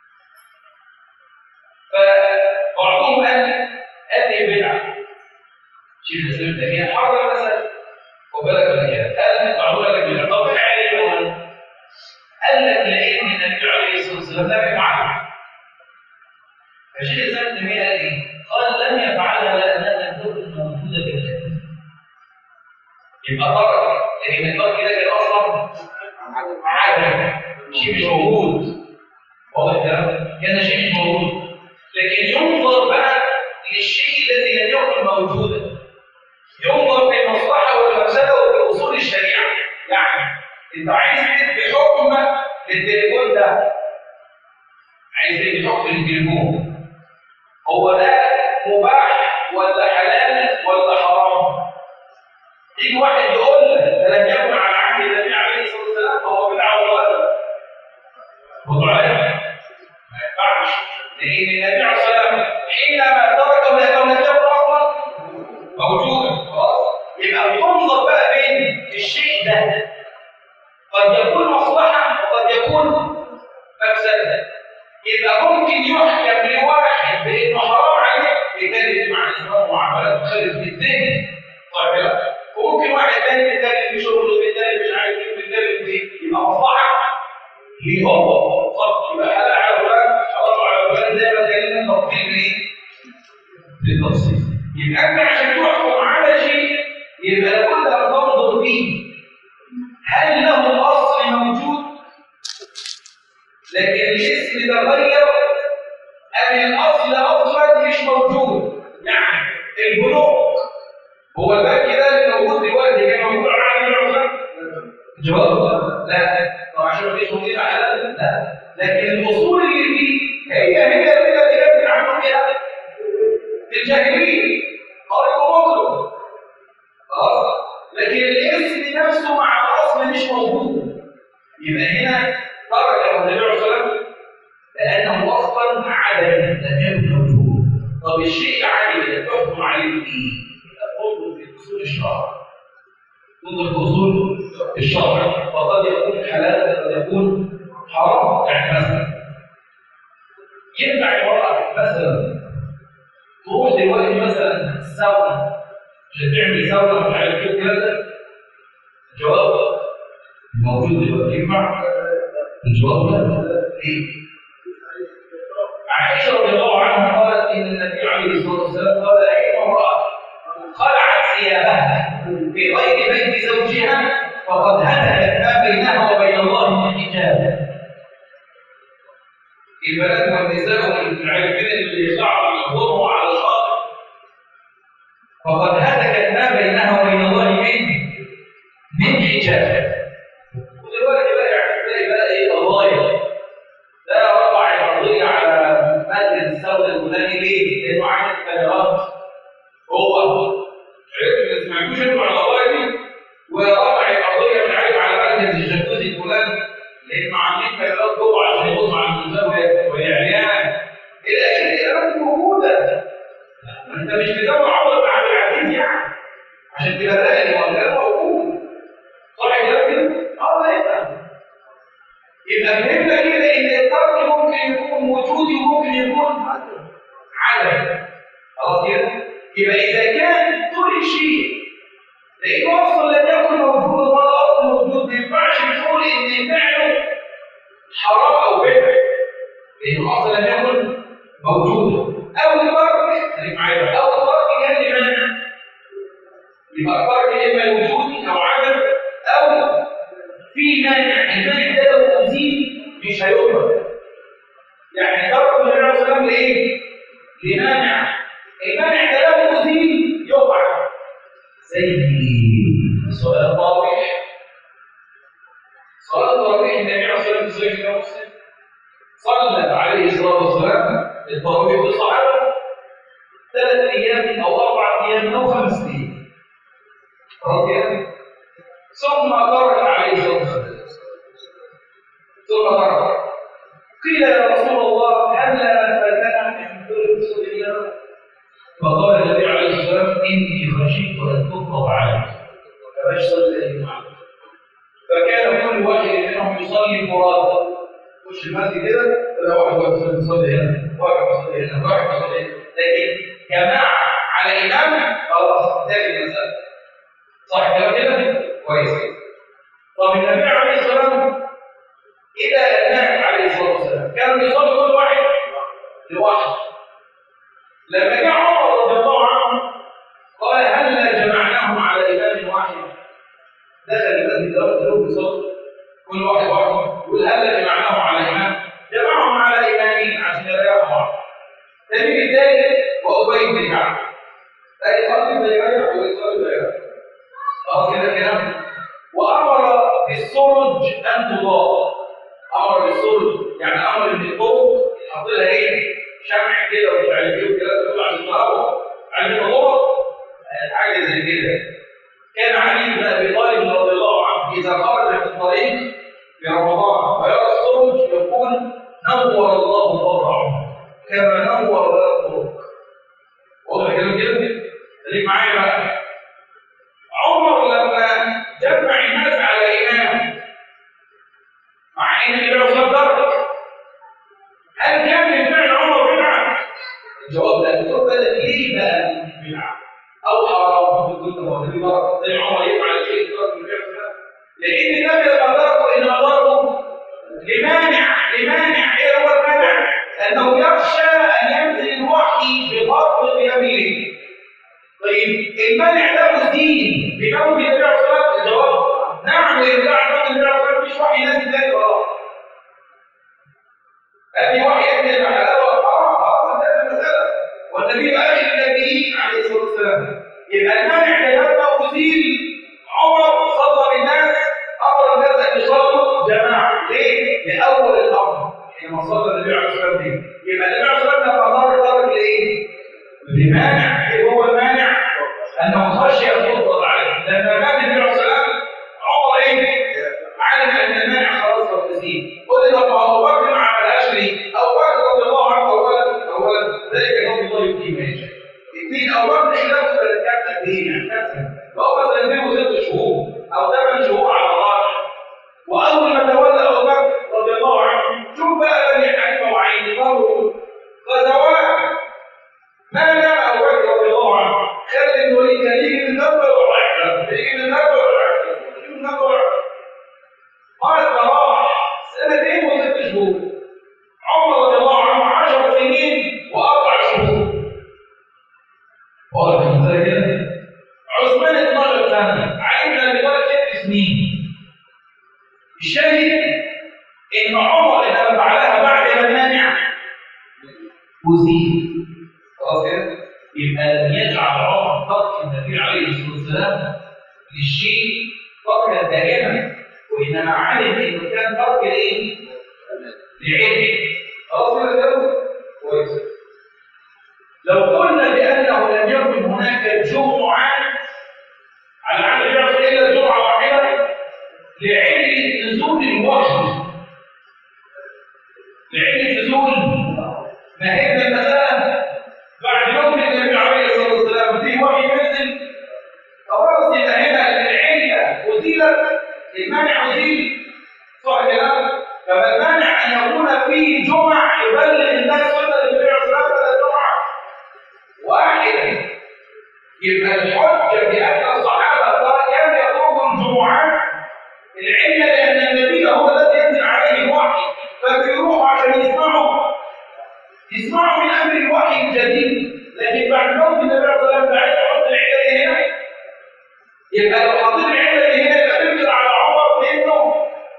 فبعضهم قال هذه بدعة شيخ الإسلام التانية حرم مثلا وبالك من كده قال بعضهم قال لك بدعة طب بدعة ايه أولا؟ قال لك لأن النبي عليه الصلاة والسلام لم يفعلها فشيخ الإسلام التانية قال إيه؟ قال لم يفعلها لأنها لم تكن موجودة في الحديث يبقى ترك لأن الترك ده كان أصلا عدم شيء مش موجود واضح الكلام؟ كان شيء مش موجود لكن ينظر بقى للشيء الذي لم يكن موجودا ينظر في المصلحة والمفسدة وفي أصول الشريعة يعني أنت عايز تدي حكم للتليفون ده عايز تدي حكم للتليفون هو ده مباح ولا حلال ولا حرام يجي واحد يقول لك ده لم يكن على عهد النبي عليه الصلاه والسلام هو بدعه ولا وضع عليه ما ينفعش لان النبي عليه الصلاه والسلام حينما تركه لانه لم يكن اصلا موجودا خلاص يبقى بتنظر بقى بين الشيء ده قد يكون مصلحه وقد يكون مفسده يبقى ممكن يحكم لواحد بانه حرام عليه يتكلم مع الاسلام ومعاملات مخالف الدين طيب لا وممكن واحد تاني بيتكلم في شغله بيتكلم مش عارف ايه بيتكلم في يبقى مصلحه ليه هو طب يبقى حلقه على فلان حرام على فلان زي ما اتكلمنا تفصيل ليه؟ للتفصيل يبقى انت عشان تحكم على شيء يبقى لابد ان تنظر فيه هل له اصل موجود لكن الاسم تغير ام الاصل اصلا مش موجود يعني البنوك هو البنك ده اللي موجود دلوقتي كان موجود على عهد العلماء جواب لا طب عشان مفيش مدير حلال لا لكن الاصول اللي فيه هي هي كده اللي كانت بنعمل فيها الجاهليه قالوا مطلوب خلاص لكن الاسم نفسه مع الاصل مش موجود يبقى هنا ترك النبي عليه الصلاه والسلام لانه اصلا عدم لم يكن موجود طب الشيء العادي اللي تحكم عليه ايه؟ انظر في اصول الشرع انظر في اصول الشرع فقد يكون حلالا وقد يكون حرام يعني مثلا ينفع المرأة مثلا تروح دلوقتي مثلا الساونا عشان تعمل ساونا مش عارف ايه الكلام ده الجواب موجود دلوقتي ينفع الجواب لا ليه؟ عائشة رضي الله عنها قالت إن النبي عليه الصلاة والسلام قال أي امرأة خلعت ثيابها في غير بيت زوجها فقد هتكت ما بينها وبين الله من حجاب البنات والنساء العارفين اللي يخلعوا يظهروا على الخاطر فقد هتكت ما بينها وبين الله من من حجاب ودلوقتي بقى يعني تلاقي بقى ايه قضايا ده رفع القضيه على مجلس الثوره الفلاني ليه؟ لانه عامل كاميرات هو عرفت ما سمعتوش انتوا على القضايا دي ورفع القضيه مش عارف على مركز الجاكوزي الفلاني لانه عاملين كاميرات جوه عشان يبصوا على المزاويه وهي عريان الى اخره الكلام موجوده انت مش بتدور عمرك عبد العزيز يعني عشان تبقى داخل هو الكلام موجود صح الكلام كده؟ اه لا يبقى يبقى فهمنا كده ان الترك ممكن يكون وجودي وممكن يكون عدم خلاص كده؟ يبقى اذا كان كل شيء لانه اصلا لم يكن موجود ولا اصل موجود ما ينفعش نقول ان فعله حرام او بدعه لانه اصلا لم يكن موجودا او الترك خليك معايا بقى، او الترك كان لمنع يبقى الترك اما وجودي او عدم او في مانع المانع ده لو ازيل مش هيقدر يعني ترك النبي عليه الصلاه والسلام لايه؟ لمانع المانع ده لو ازيل يقع زي صلاه التراويح صلاه التراويح النبي عليه الصلاه والسلام في مسلم صلى عليه الصلاه والسلام التراويح بالصحابه ثلاث ايام او اربع ايام او خمس ايام خلاص كده؟ ثم ترك عليه الصلاه والسلام ثم ترك قيل يا رسول الله هل لا فاتنا من كل رسول الله فقال النبي عليه المسجد كده تلاقي واحد واقف يصلي هنا واحد يصلي هنا واحد يصلي هنا لكن جماعه على امام خلاص انتهت المساله صح كلام كده؟ كويس طب النبي عليه الصلاه والسلام الى النبي عليه الصلاه والسلام كان بيصلي كل واحد لوحده لما جاء عمر رضي الله عنه قال هلا جمعناهم على امام واحد دخل المسجد الاول كلهم بيصلوا كل واحد واحد يقول هلا جمعناهم على امام جمعهم على امامين عشان يريحوا بعض النبي الثالث وابي بن كعب لا يصلي لا يريح ويصلي لا يريح خلاص كده كلام وامر بالسرج ان تضاء امر بالسرج يعني امر ان الطرق يحط لها ايه شمع كده ومش عارف ايه والكلام ده كله عشان تنور عشان الغرف حاجه زي كده كان علي بن ابي طالب رضي الله عنه اذا خرج في الطريق في رمضان ويرى السرج يقول نور الله ضرعه كما نور لنا الطرق واضح الكلام كده؟ خليك معايا بقى عمر لما جمع الناس على امام مع ان النبي صلى الله عليه وسلم هل كان من فعل عمر بدعه؟ الجواب لا الجواب ده ليه بقى بدعه؟ او حرام كنت هو النبي ضرب زي عمر يفعل شيء ضرب من فعل لان النبي لما ضربه انما ضربه لمانع لمانع ايه هو المانع؟ انه يخشى ان ينزل الوحي بضرب بيمينه طيب المانع ده مزيل بموت النبي عليه الصلاه والسلام الجواب نعم ويرجع موت النبي عليه الصلاه والسلام مش وحي نازل تاني خلاص هذه وحي يبني الحلاوه حرام خلاص انتهت المساله والنبي اخر النبيين عليه الصلاه والسلام يبقى المانع ده لما ازيل عمر صلى بالناس امر الناس ان يصلوا جماعه ليه؟ لاول الامر حينما صلى النبي عليه الصلاه والسلام يبقى النبي عليه الصلاه والسلام لما ضرب ضرب لايه؟ لمانع ايه هو المانع؟ انه خشي ان يفرض عليه لما مات النبي عليه الصلاه والسلام عمر ايه؟ علم ان المانع خلاص هو تسليم قل طب ابو بكر ما عملهاش ليه؟ ابو بكر رضي الله عنه اولا اولا ذلك فضل الله يؤتيه من يشاء اثنين ابو بكر خلافه كانت قد ايه؟ يعني كانت فهو سنتين وست شهور او ثمان شهور على الراجح واول ما تولى ابو بكر رضي الله عنه شوف بقى بني حنيفه وعين مروا غزوات ما نام ابو بكر رضي الله عنه خالد بن الوليد كان يجي من النبه ويروح يجي من النبه ويروح يجي من النبه ويروح قال راح سنتين وست شهور عمر رضي الله عنه عشر سنين واربع شهور واضح المسألة كده؟ عثمان 12 سنة، علي بن أبي طالب ست سنين. الشاهد إن عمر إنما فعلها بعد ما مانع أزيل. خلاص كده؟ يبقى لم يجعل عمر ترك النبي عليه الصلاة والسلام للشيء تركا دائما وإنما علم إنه كان ترك لإيه؟ لعلم. خلاص كده؟ كويس. لو قلنا بأنه لم يكن هناك جمعة على عهد النبي إلا جمعة واحدة لعلة نزول الوحي لعلة نزول ما هي المسألة بعد موت النبي عليه الصلاة والسلام في وحي نزل خلاص يبقى هنا العلة أزيلت المانع أزيل صح كده؟ فما المانع أن يكون في جمع يبلغ الناس سنة النبي عليه الصلاة والسلام جمعة واحدا يبقى الحجة بأن الصحابة كانوا يطلبوا الجمعات العلة لأن النبي هو الذي ينزل عليه الوحي فبيروحوا عشان يسمعوا يسمعوا من أمر الوحي الجديد لكن بعد موت النبي عليه الصلاة والسلام بعد يحط العلة هنا يبقى لو حطيت العلة هنا يبقى تنزل على عمر لأنه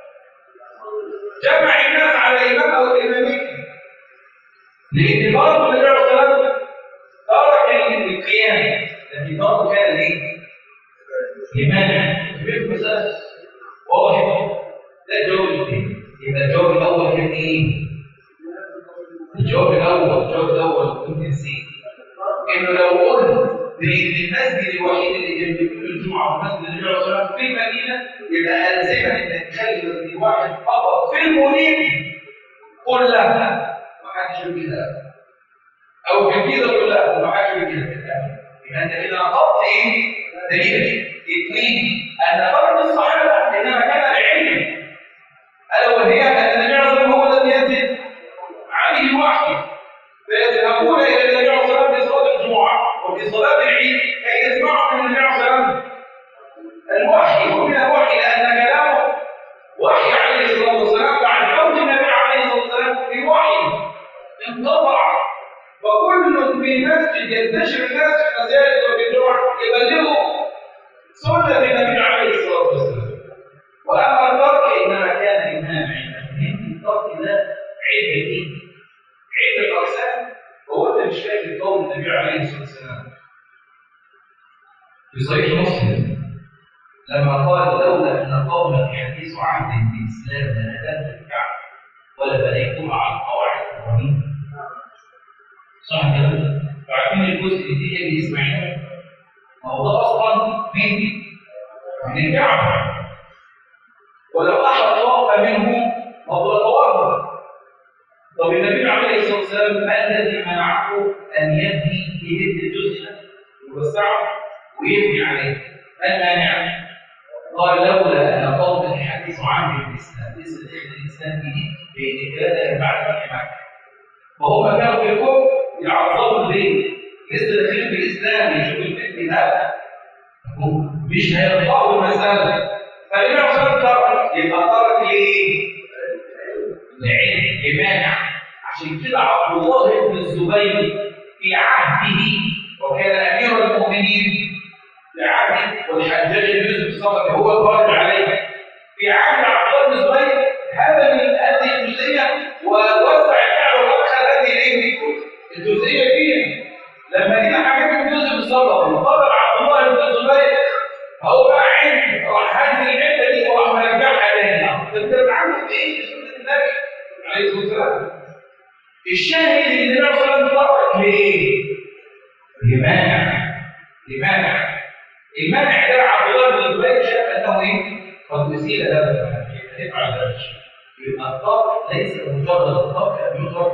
جمع الناس على الإمام أو الإمامين لأن برضه النبي عليه الصلاة والسلام ترك القيام لكن برضه كان ليه؟ لمانع في مسألة واضح ده الجواب الثاني يبقى الجواب الأول كان إيه؟ الجواب الأول الجواب الأول كنت نسيت إنه لو قلت بإن المسجد الوحيد اللي جنب كل الجمعة ومسجد النبي عليه الصلاة والسلام في المدينة يبقى ألزمك إنك تخلي مسجد واحد فقط في المدينة كلها ما حدش يقول كده او الجزيره كلها ما حدش يقول كده يبقى انت كده نقضت ايه؟ دليل اثنين ان فرض الصحابه انما كان العلم الا وهي ان النبي عليه الصلاه والسلام هو الذي ينزل عليه الوحي فيذهبون الى النبي عليه الصلاه والسلام في صلاه الجمعه وفي صلاه العيد كي يسمعوا من النبي عليه الصلاه والسلام الوحي ومن الوحي لان كلامه وحي عليه الصلاه والسلام بعد موت النبي عليه الصلاه والسلام في وحي انقطع وكل في مسجد ينتشر الناس في المساجد وفي الجمع يبلغوا سنه النبي عليه الصلاه والسلام واما الترك انما كان امام عند الترك ده عيب الدين عيب الاقسام هو انت مش فاكر قول النبي عليه الصلاه والسلام في صحيح مسلم لما قال لولا ان قومك حديث عهد بالاسلام لهدمت الكعبه ولا بنيتها على القواعد الابراهيميه صح كده؟ عارفين الجزء اللي هي اسماعيل ما هو ده اصلا من من الكعبه ولو احد وقف منه فهو توقف طب النبي عليه الصلاه والسلام ما الذي منعه ان يبني يهد الجزء ده ويوسعه ويبني عليه ما المانع؟ قال لولا ان قوم الحديث عن الاسلام لسه داخل الاسلام جديد بين ثلاثه بعد فتح مكه وهم كانوا في الكفر يعظموا الليل لسه داخلين في الاسلام يشوفوا الفتن ده مش هيرفعوا المساله فالنبي عليه الصلاه والسلام يبقى ترك ليه؟ لعلم لمانع عشان كده عبد الله بن الزبير في عهده وكان امير المؤمنين في عهده والحجاج بن يوسف الصقر هو القائد عليه في عهد عبد الله بن الزبير هذا من هذه الجزئيه ووسع الكعبه وادخل هذه الايه؟ الجزئيه فيها لما جينا حكيم بن يوسف الصقر وقرر عبد الله بن الزبير هو بقى عند راح هذه الحته دي وراح مرجعها تاني انت بتعمل ايه؟ سنه النبي عليه الصلاه والسلام الشاهد ان النبي صلى الله عليه وسلم ترك ليه؟ لمانع لمانع المانع ده عبد الله بن الزبير شاف انه ايه؟ قد اسيل هذا المانع يفعل هذا الشيء يبقى الترك ليس مجرد الترك ان يترك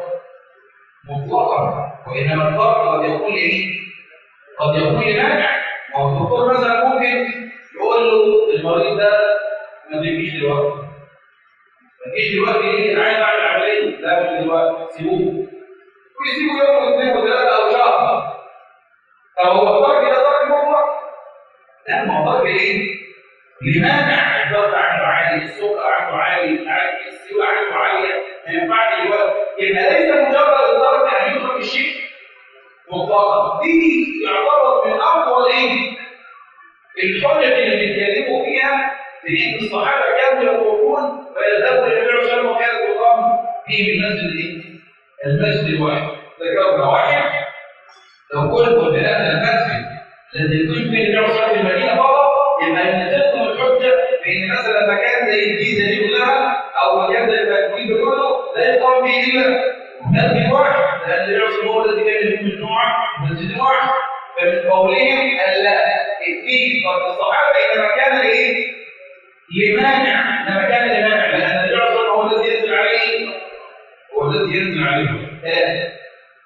مطلقا وانما الترك قد يكون ايه؟ قد يكون لمانع ما هو الدكتور مثلا ممكن يقول له المريض ده ما تجيش دلوقتي ما تجيش دلوقتي ليه؟ انا عايز اعمل عمليه لا مش دلوقتي سيبوه ويسيبوا يوم واثنين وثلاثه او شهر طب هو الترك ده ترك مطلق؟ لا ما هو ترك ايه؟ لمانع الضغط عنده عالي، السكر عنده عالي، السيوله عنده عاليه، ما ينفعش دلوقتي، يبقى ليس مجرد الترك ان يترك الشيء مطلقا، دي يعتبر من اقوى الايه؟ الحجج اللي بيتكلموا فيها بان الصحابه كانوا يخرجون ويذهبوا الى النبي صلى الله عليه وسلم وكانت تقام في المسجد ايه؟ المسجد الواحد، ذكرنا واحد لو قلت بهذا المسجد الذي يكون فيه النبي صلى الله عليه وسلم في المدينه فقط يبقى ينزلكم الحجه بان مثلا مكان زي الجيزه دي كلها او مكان زي التكوين كله لا يقام فيه الا مسجد واحد لان النبي صلى الله عليه وسلم هو الذي كان يقيم الجمعه مسجد واحد فمن قولهم الا الدين قد الصحابه انما كان لايه؟ لمانع انما كان لمانع لان النبي صلى الله عليه وسلم هو الذي ينزل عليه هو الذي ينزل عليه آه.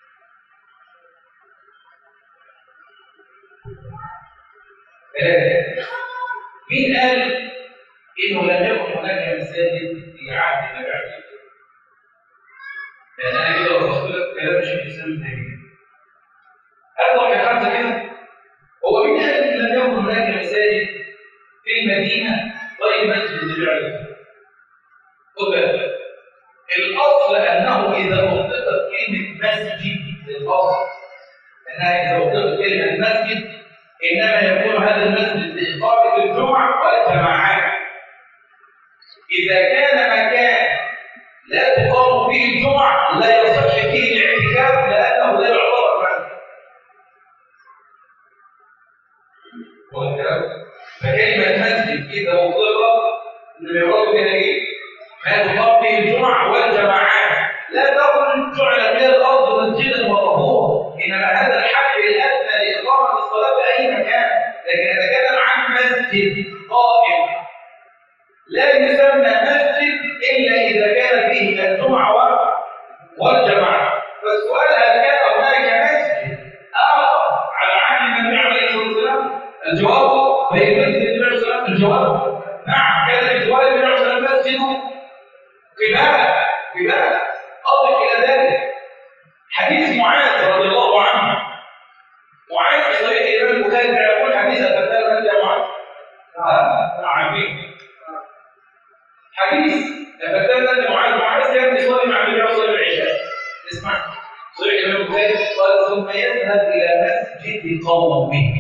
مين قال انه لم يكن هناك مساجد في عهد النبي عليه الصلاه والسلام؟ يعني انا كده وصفت لك كلام شيخ الاسلام ابن تيميه. اطلع يا خمسه كده هو مين قال ان لم يكن هناك مساجد في المدينه غير مسجد النبي عليه الصلاه والسلام؟ خد بالك الاصل انه اذا اطلقت كلمه مسجد الاصل انها اذا اطلقت كلمه مسجد انما يكون هذا المسجد لاقامه الجمعه والجماعات اذا كان مكان لا تقام فيه الجمعه لا يصح فيه الاعتكاف لانه لا يعتبر مسجد فكلمه مسجد اذا اطلقت انما يراد بها ايه؟ ما تقام فيه الجمعه والجماعات لا تكن جعل من الارض مسجدا وطهورا انما هذا الحد الادنى لاقامه الصلاه في اي مكان لكن نتكلم عن مسجد قائم لا يسمى مسجد الا اذا كان فيه الجمعه والجماعه فالسؤال هل كان هناك مسجد اخر على عهد النبي عليه الصلاه والسلام الجواب هي مسجد النبي عليه الصلاه والسلام الجواب نعم كان الجواب النبي عليه الصلاه والسلام مسجد قباء في حديث معاذ رضي الله عنه معاذ في صحيح الامام البخاري يقول حديث فتاه انت يا معاذ اه عارفين حديث فتاه انت معاذ معاذ كان يصلي مع النبي صلى الله عليه وسلم العشاء اسمع صحيح الامام البخاري قال ثم يذهب الى مسجد قومه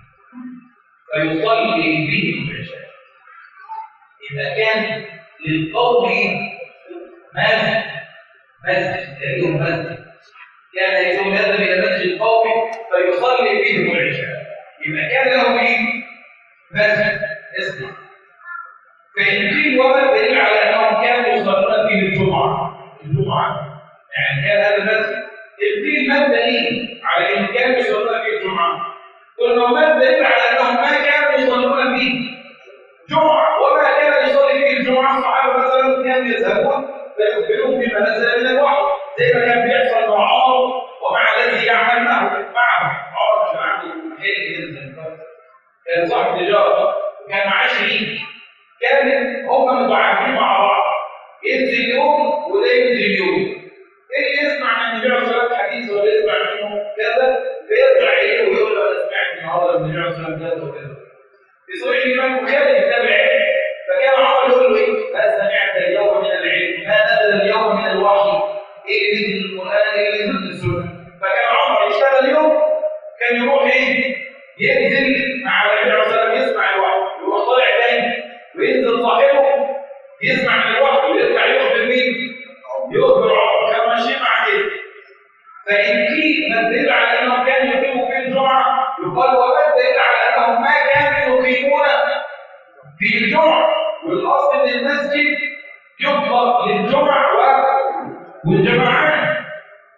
فيصلي بهم العشاء اذا كان للقوم مسجد مسجد لهم مسجد كان يوم يذهب الى مسجد قومه فيصلي بهم العشاء يبقى كان لهم ايه؟ مسجد اسمع فإن قيل وما الدليل على أنهم كانوا يصلون فيه الجمعة الجمعة يعني كان هذا المسجد القيل ما الدليل على أنهم كانوا يصلون فيه الجمعة قلنا وما الدليل على أنهم ما كانوا يصلون فيه جمعة وما كان يصلي فيه الجمعة الصحابة مثلا كانوا يذهبون فيخبرون بما نزل من الوحي زي ما كان بيحصل مع عمر ومع الذي يعمل معه معه عمر كان عنده محل كده كان صاحب تجارة كان معاه شريك كان هم متعاونين مع بعض ينزل يوم وده ينزل يوم اللي يسمع من النبي عليه الصلاه والسلام حديث ولا يسمع منه كذا فيرجع اليه ويقول له انا سمعت النهارده من النبي عليه الصلاه والسلام كذا وكذا في صحيح الامام البخاري كتاب علم فكان عمر يقول له ايه ما سمعت اليوم من العلم ما نزل اليوم من الوحي ايه اللي نزل من القران ايه اللي نزل من السنه فكان عمر يشتغل يوم كان يروح ايه ينزل مع النبي عليه الصلاه والسلام يسمع الوحي يروح طالع تاني وينزل صاحبه يسمع من الوحي ويرجع يخبر مين؟ يخبر عمر كان ماشي مع كده فإن قيل ما الدليل على أنهم كانوا يقيموا في الجمعة يقال وما الدليل على أنهم ما كانوا يقيمون في الجمعة والأصل أن المسجد يطلق للجمع والجماعات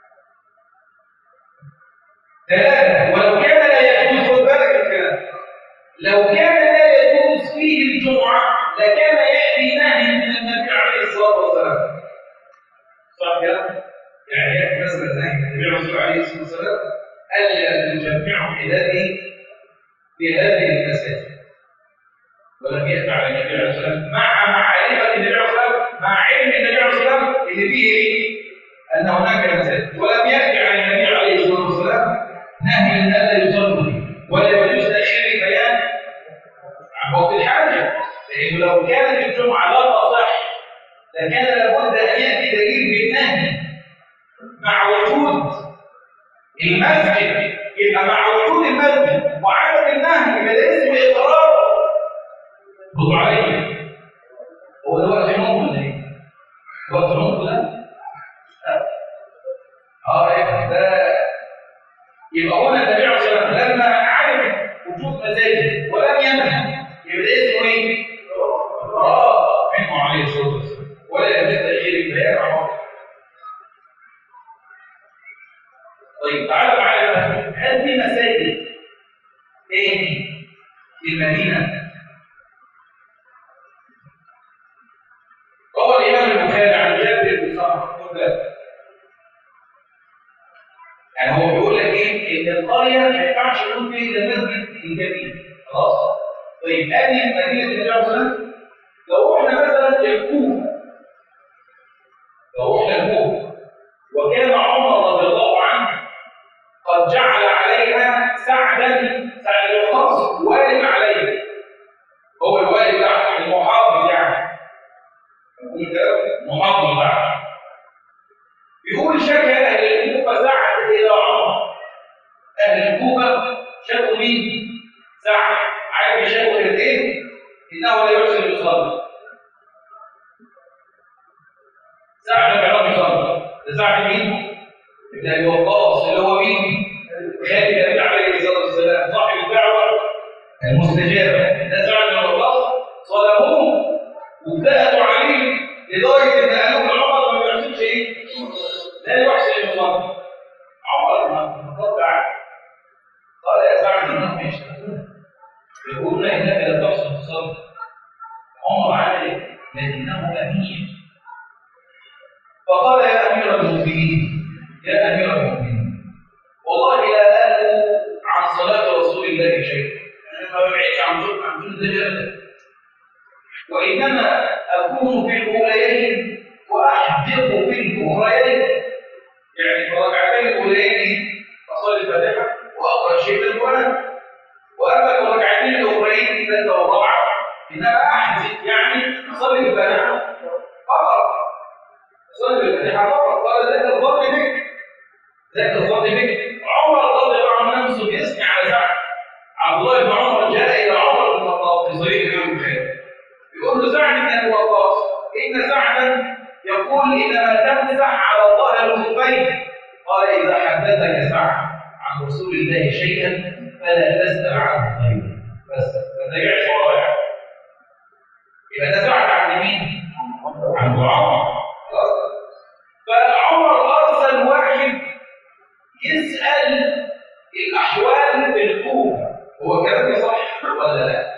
ثلاثة ولو كان لا يجوز خد بالك الكلام لو كان لا يجوز فيه الجمعة لكان يأتي نهي من النبي عليه الصلاة والسلام صح كده؟ يعني يأتي مثلا نهي من النبي عليه الصلاة والسلام ألا تجمعوا عباده في هذه المساجد ولم يأتي على النبي عليه الصلاة والسلام مع معرفة النبي عليه الصلاة والسلام مع علم النبي عليه الصلاة والسلام اللي فيه إيه؟ أن هناك مساجد ولم يأتي على النبي عليه الصلاة والسلام نهي أن لا يصلوا فيه ولا يجوز تأخير البيان عن وقت الحاجة لأنه لو كانت الجمعة لا تصح لكان لابد أن يأتي دليل بالنهي مع وجود المسجد يبقى مع وجود المسجد وعدم النهي يبقى ده اسمه إقرار خذوا عليه هو ده وقت النوم ولا إيه؟ وقت النوم ده؟ اه يبقى ده يبقى هنا النبي عليه الصلاه والسلام لما علم وجود مساجد ولم ينهى يبقى ده اسمه ايه؟ اقرار منه عليه الصلاه والسلام ولا يجوز تاخير البيان عن وقته طيب تعالوا معايا هل في مساجد تاني في المدينه؟ روى الامام البخاري عن جابر بن سمره يعني هو بيقول لك ايه ان القريه ما ينفعش يكون فيه الا مسجد الكبير خلاص طيب ادي مدينه النبي عليه الصلاه والسلام لو احنا مثلا الكوفه لو احنا الكوفه وكان عمر رضي الله عنه قد جعل عليها سعدا سعد بن خمس والد عليه هو الوالد بتاعه المحافظ يعني محافظ بتاعه بيقول شكى اهل الكوفه سعد الى عمر اهل الكوفه شكوا مين؟ سعد عارف شكوا الاثنين انه لا يحسن يصلي سعد ما بيعرفش يصلي ده سعد مين؟ ابن ابي وقاص اللي هو مين؟ خالد النبي عليه الصلاه والسلام صاحب الدعوه المستجابه ده سعد بن وقاص ظلموه وابتدأوا عليه لدرجه ان قالوا لعمر ما بيحسنش ايه؟ لا يحسن يصلي عمر ما قطع قال يا سعد انهم يشتكون يقول لا انك لا تحسن تصلي عمر عمل ايه؟ لكنه امير فقال يا امير المؤمنين يا امير المؤمنين والله لا آل عن صلاة رسول الله شيئا أنا ما ببعدش عن سنة عن سنة الجنة وإنما أكون في الأوليين وأحدق في الأخريين يعني في ركعتين ذاك الظن بك عمر رضي الله عنه نفسه بيثني على سعد عبد الله بن عمر جاء الى عمر بن الخطاب في صحيح الامام البخاري يقول له سعد بن ابي وقاص ان سعدا يقول انما تمسح على ظهر الخفين قال اذا حدثك سعد عن رسول الله شيئا فلا تسال عنه غيره بس ما ترجعش وراه يبقى ده سعد عن مين؟ عن عمر خلاص فعمر ارسل واحد يسال الاحوال في الكوفه هو كلامي صح ولا لا؟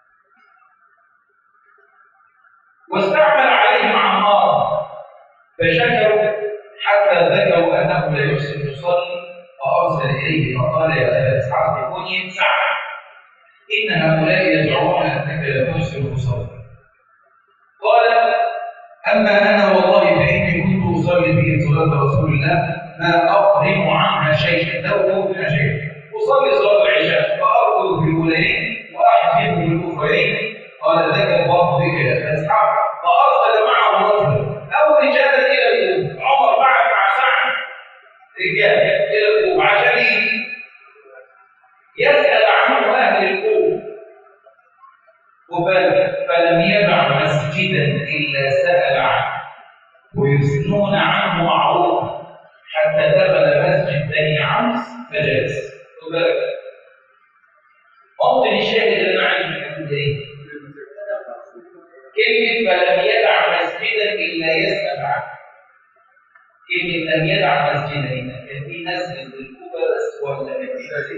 واستعمل عليهم عمار فشكروا حتى ذكروا انه لا يحسن يصلي فارسل اليه فقال يا ابا اسحاق كن سعد ان هؤلاء يزعمون انك لا تحسن تصلي قال اما انا والله فاني كنت اصلي بهم صلاه رسول الله ما اقرم عنها شيئا لا اقوم منها شيئا اصلي صلاه العشاء فاركض في الاولين واحفظ في الاخرين قال ذاك الله بك يا اسحاق فارسل معه رجلا او رجالا الى الكوفه عمر بعث مع سعد رجال الى الكوفه عشان يسال عنه اهل الكوفه وبل فلم يدع مسجدا الا سال عنه ويثنون عنه معروفا حتى دخل مسجد بني عمرو فجلس وبارك موطن الشاهد اللي انا عايز اقول ايه؟ كلمة فلم يدع مسجدا إلا يسأل عنه. كلمة لم يدع مسجدا هنا كان في ناس من الكوبا بس ولا كان في ناس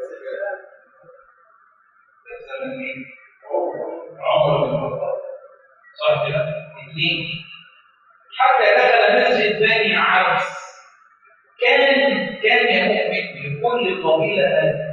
زمن مين؟ عمر بن الخطاب. صح كده؟ اثنين حتى دخل مسجد بني عبس كان كان يؤمن لكل قبيلة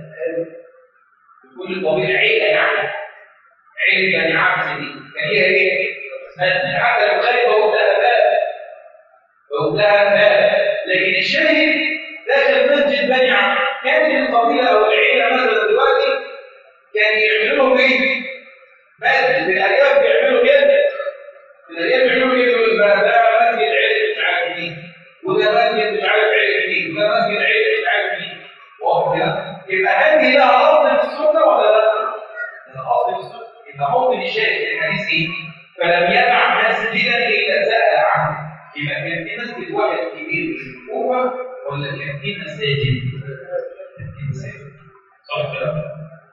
لكل قبيلة عيلة يعني عيلة بني عبس دي كان هي ايه؟ مسجد حتى لو خالد بقول لها باب بقول لها باب لكن الشاهد داخل مسجد بني عبس كانت القبيلة أو العيلة مثلا دلوقتي كان يعملوا لهم ايه؟ مسجد الأرياف بيعملوا كده الأرياف بيعملوا كده يقول ده مسجد عيلة مش عارف مين وده مسجد مش عارف عيلة مين وده مسجد عيلة مش عارف مين واضح كده؟ يبقى هذه لها أصل في السنة ولا لا؟ لها أصل في السنة يبقى موطن الشاهد في الحديث ايه؟ فلم يدع مسجدا الا سال عنه يبقى كان في مسجد واحد كبير في الكوفه ولا كان في مساجد؟ كان في مساجد صح كده؟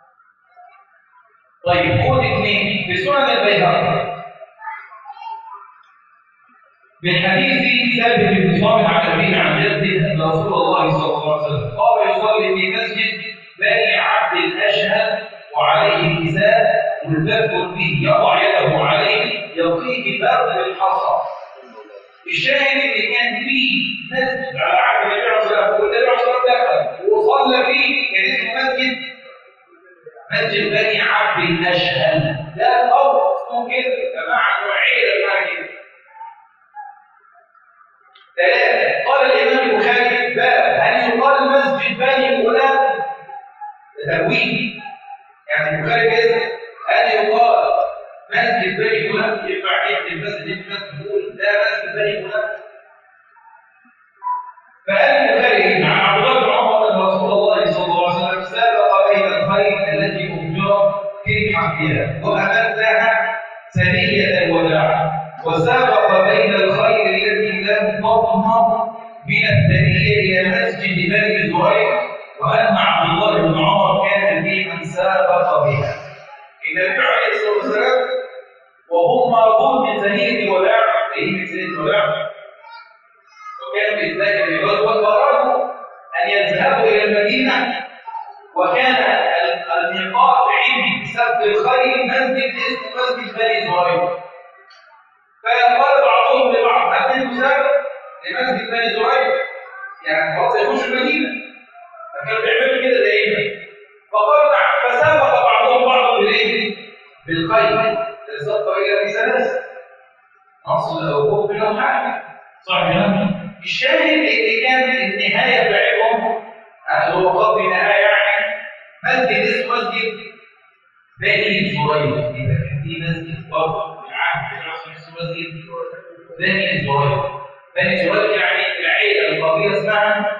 طيب خد اثنين في سنن البيهقي من حديث ثابت بن صامت عن ابيه عن جده ان رسول الله صلى الله عليه وسلم قام يصلي في مسجد بني عبد الاشهد وعليه كساء ملتف به يضع يده عليه يلقيه الباب بالحصى الشاهد اللي كان فيه مسجد على عهد النبي عليه الصلاه والسلام والنبي عليه الصلاه والسلام دخل وصلى فيه كان اسمه مسجد مسجد بني عبد الاشهل ده الارض اسمه كده جماعه وعيله اسمها كده ثلاثه قال الامام البخاري باب هل يقال مسجد بني فلان تهويل يعني البخاري كده هل يقال مسجد بني فلان ينفع يحكي المسجد مسجد يقول ده مسجد بني فلان فقال البخاري عن عبد الله بن عمر ان رسول الله صلى الله عليه وسلم سابق بين الخير التي اجرت في حقها وامدها ثنيه الوداع وسابق بين الخير التي لم تطهر من الثنيه الى مسجد بني زهير وان عبد الله بن عمر كان في من سابق بها النبي عليه الصلاه والسلام وهم مرضون من ثنيه الوداع ايه من ثنيه الوداع وكانوا في ذلك الغزوه فارادوا ان يذهبوا الى المدينه وكان الميقات عندي بسبب الخير مسجد اسمه مسجد بني زهير فقال بعضهم لبعض هل نسافر لمسجد بني زهير يعني خلاص يخش المدينه فكانوا بيعملوا كده دائما فقال نعم فسابق بعضهم بعضا بالايه؟ بالخير سبق الى رسالته نصل او خوف منهم حاجه صح كده؟ الشاهد اللي كان النهايه بتاعتهم هو قصد النهايه يعني مسجد اسمه مسجد بني زهير يبقى كان في مسجد برضه في العهد اسمه مسجد بني زهير بني زهير يعني العيله القبيله اسمها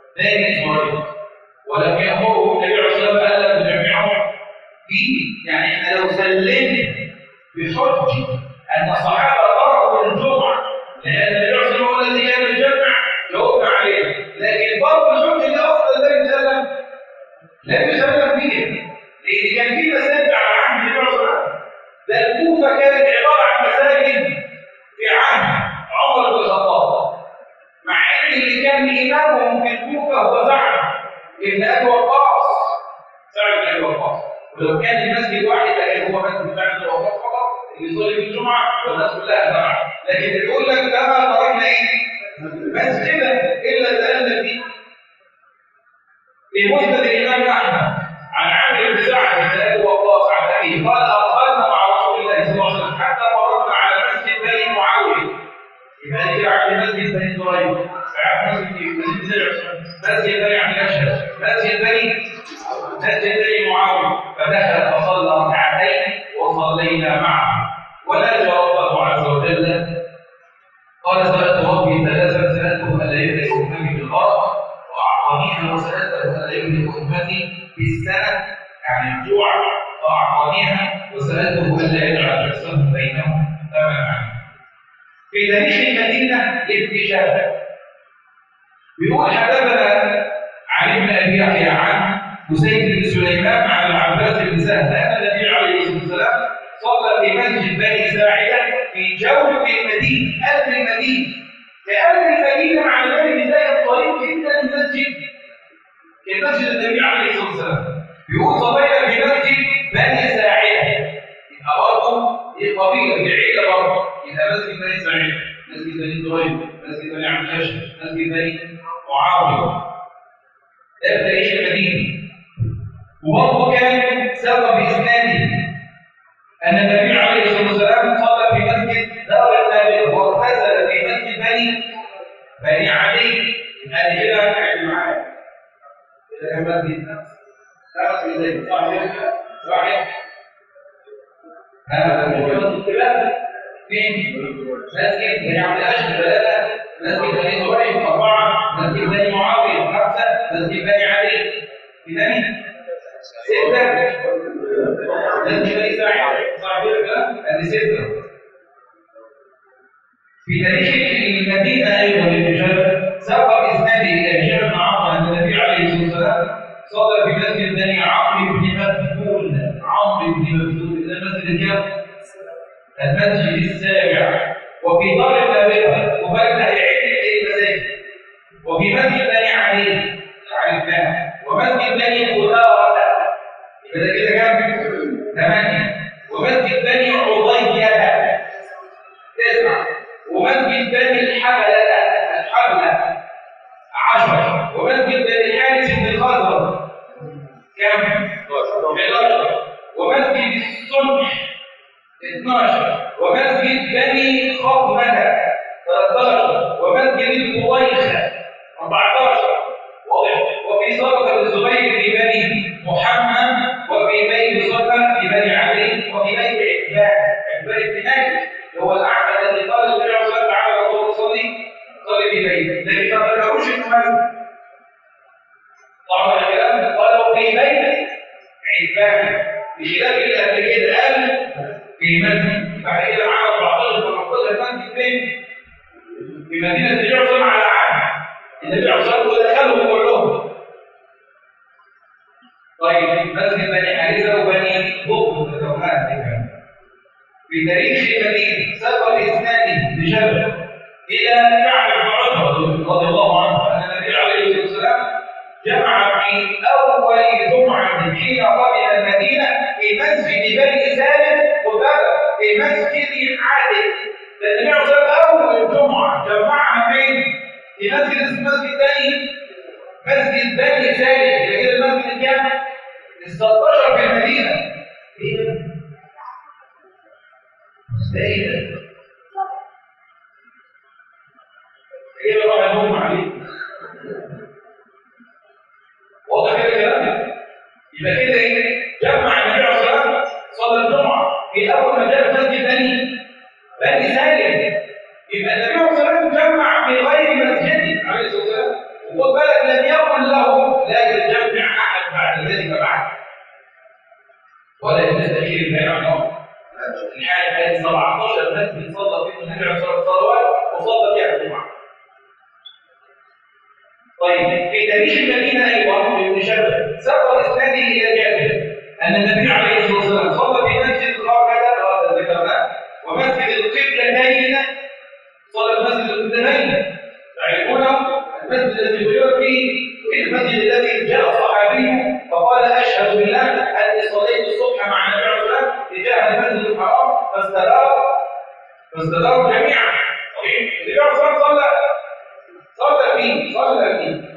بني اسرائيل ولم يامره النبي عليه الصلاه والسلام الا بجميعهم فيه يعني احنا لو سلمنا بحجه ان الصحابه تركوا الجمعه لان النبي عليه الصلاه والسلام هو الذي كان يجمع جاوبنا عليه لكن برضه الحجه دي اصلا لم يسلم لم يسلم فيها لان كان في مساجد على عهد النبي عليه الصلاه والسلام ده الكوفه كانت عباره عن مساجد في عهد عمر بن الخطاب مع ان اللي كان امامهم في الكوفه هو سعد ابن ابي وقاص سعد بن ابي وقاص ولو كان المسجد واحد لكن هو مسجد سعد بن وقاص فقط اللي يصلي في الجمعه والناس كلها تبعه لكن بيقول لك كما تركنا ايه؟ مسجدا الا سالنا فيه في مسند الامام احمد عن عامر بن سعد بن ابي وقاص عن ابيه قال اقبلنا مع رسول الله صلى الله عليه وسلم حتى مررنا على مسجد بني معاويه يبقى دي على مسجد بني زريق مسجد مسجد بني عبد الاشهر مسجد بني مسجد بني معاويه فدخل فصلى ركعتين وصلينا معه ونرجى ربه عز وجل قال سالت ربي ثلاثا سالته الا يهلك امتي بالغرق واعطانيها وسالته الا يهلك امتي بالسنه يعني الجوع فاعطانيها وسالته الا يجعل نفسه بينهم تماما في تاريخ المدينه ابن شهاب بيقول حدثنا عن ابن ابي يحيى عن حسين بن سليمان عن العباس بن سهل ان النبي عليه الصلاه والسلام صلى في مسجد بني ساعده في جوف المدينه قلب المدينه لقلب المدينه مع ذلك بدايه طريق جدا المسجد المسجد النبي عليه الصلاه والسلام بيقول صلينا في مسجد بني ساعده يبقى برضه دي قبيله دي عيله برضه يبقى مسجد بني ساعده مسجد بني زهير مسجد بني عبد الاشهر مسجد بني معاويه ده تاريخ المدينه وبرضه كان سبب باسناده ان النبي عليه الصلاه والسلام صلى في مسجد دار النبي واغتسل في مسجد بني بني علي هذه كده قاعد معايا كده كان مسجد تعرف ازاي صحيح صحيح هذا مجرد اتباع فين؟ مسجد بني عبد الاشهر ثلاثه مسجد بني زهير اربعه مسجد بني معاويه خمسه مسجد بني علي اثنين سته مسجد بني سعيد صح كده؟ ادي سته في تاريخ المدينه ايضا للرجال سبق اسناده الى هشام بن عمرو ان النبي عليه الصلاه والسلام صلى في مسجد بني عمرو بن مفتول عمرو بن مفتول ده مسجد الكام؟ المسجد السابع وفي دار النابغه وبلغ يعد المساجد وفي مسجد بني علي عرفناه ومسجد بني خضاره يبقى ده كده كام؟ ثمانيه ومسجد بني عضيه تسعه ومسجد بني الحبله الحبله عشر ومسجد بني حارث بن الخزر كم؟ 11 ومسجد الصلح 12 ومسجد بني خطمة 13 ومسجد القويخة 14 واضح وفي صدقة الزبير في بني محمد وفي بيت صفا في بني علي وفي بيت عتبان عتبان بن مالك هو الأعمى الذي قال النبي عليه الصلاة والسلام على رسول صلي صلي في بيته لكن ما ذكروش انه مسجد طبعا الكلام قالوا في بيت عتبان بخلاف اللي قبل كده قال في مسجد بعد كده معاه 14 15 مسجد فين؟ في مدينه النبي عليه الصلاه على عهد النبي عليه الصلاه والسلام دخلهم كلهم طيب مسجد بني حارثه وبني بطن ذكرناها في تاريخ المدينه سبق اسناده بجبل الى كعب بن عمر رضي الله عنه ان النبي عليه الصلاه والسلام جمع في اول جمعه حين قدم المدينه في مسجد بني سالم وبدا في مسجد عادل النبي عليه الصلاه والسلام اول جمعه جمعها فين؟ في مسجد اسمه مسجد بني مسجد بني سالم اللي كده المسجد الكام؟ ال 16 في المدينه ايه ده؟ ده ايه ده؟ ايه اللي راح ينوم عليه؟ واضح كده الكلام؟ يبقى كده ايه؟ جمع النبي عليه الصلاه والسلام صلى الجمعه في اول ما جاء مسجد بني بني سالم يبقى النبي عليه الصلاه والسلام جمع في غير مسجده عليه الصلاه والسلام وخد بالك لم يقل له لا يجمع احد بعد ذلك بعد ولا يستخير البيع عنه الحال حالي 17 مسجد صلى فيه النبي عليه الصلاه والسلام وصلى فيها الجمعه طيب في تاريخ المدينه ايضا ابن شبه سبق اسناده الى جابر ان النبي عليه الصلاه والسلام صلى في مسجد الخارجه ذكرناه ومسجد القبلتين صلى في مسجد القبلتين تعرفونه المسجد الذي ذكر فيه المسجد الذي جاء صحابي فقال اشهد بالله اني صليت الصبح مع النبي عليه الصلاه والسلام اتجاه المسجد الحرام فاستداروا فاستداروا جميعا النبي عليه الصلاه والسلام صلى صلى فيه صلى فيه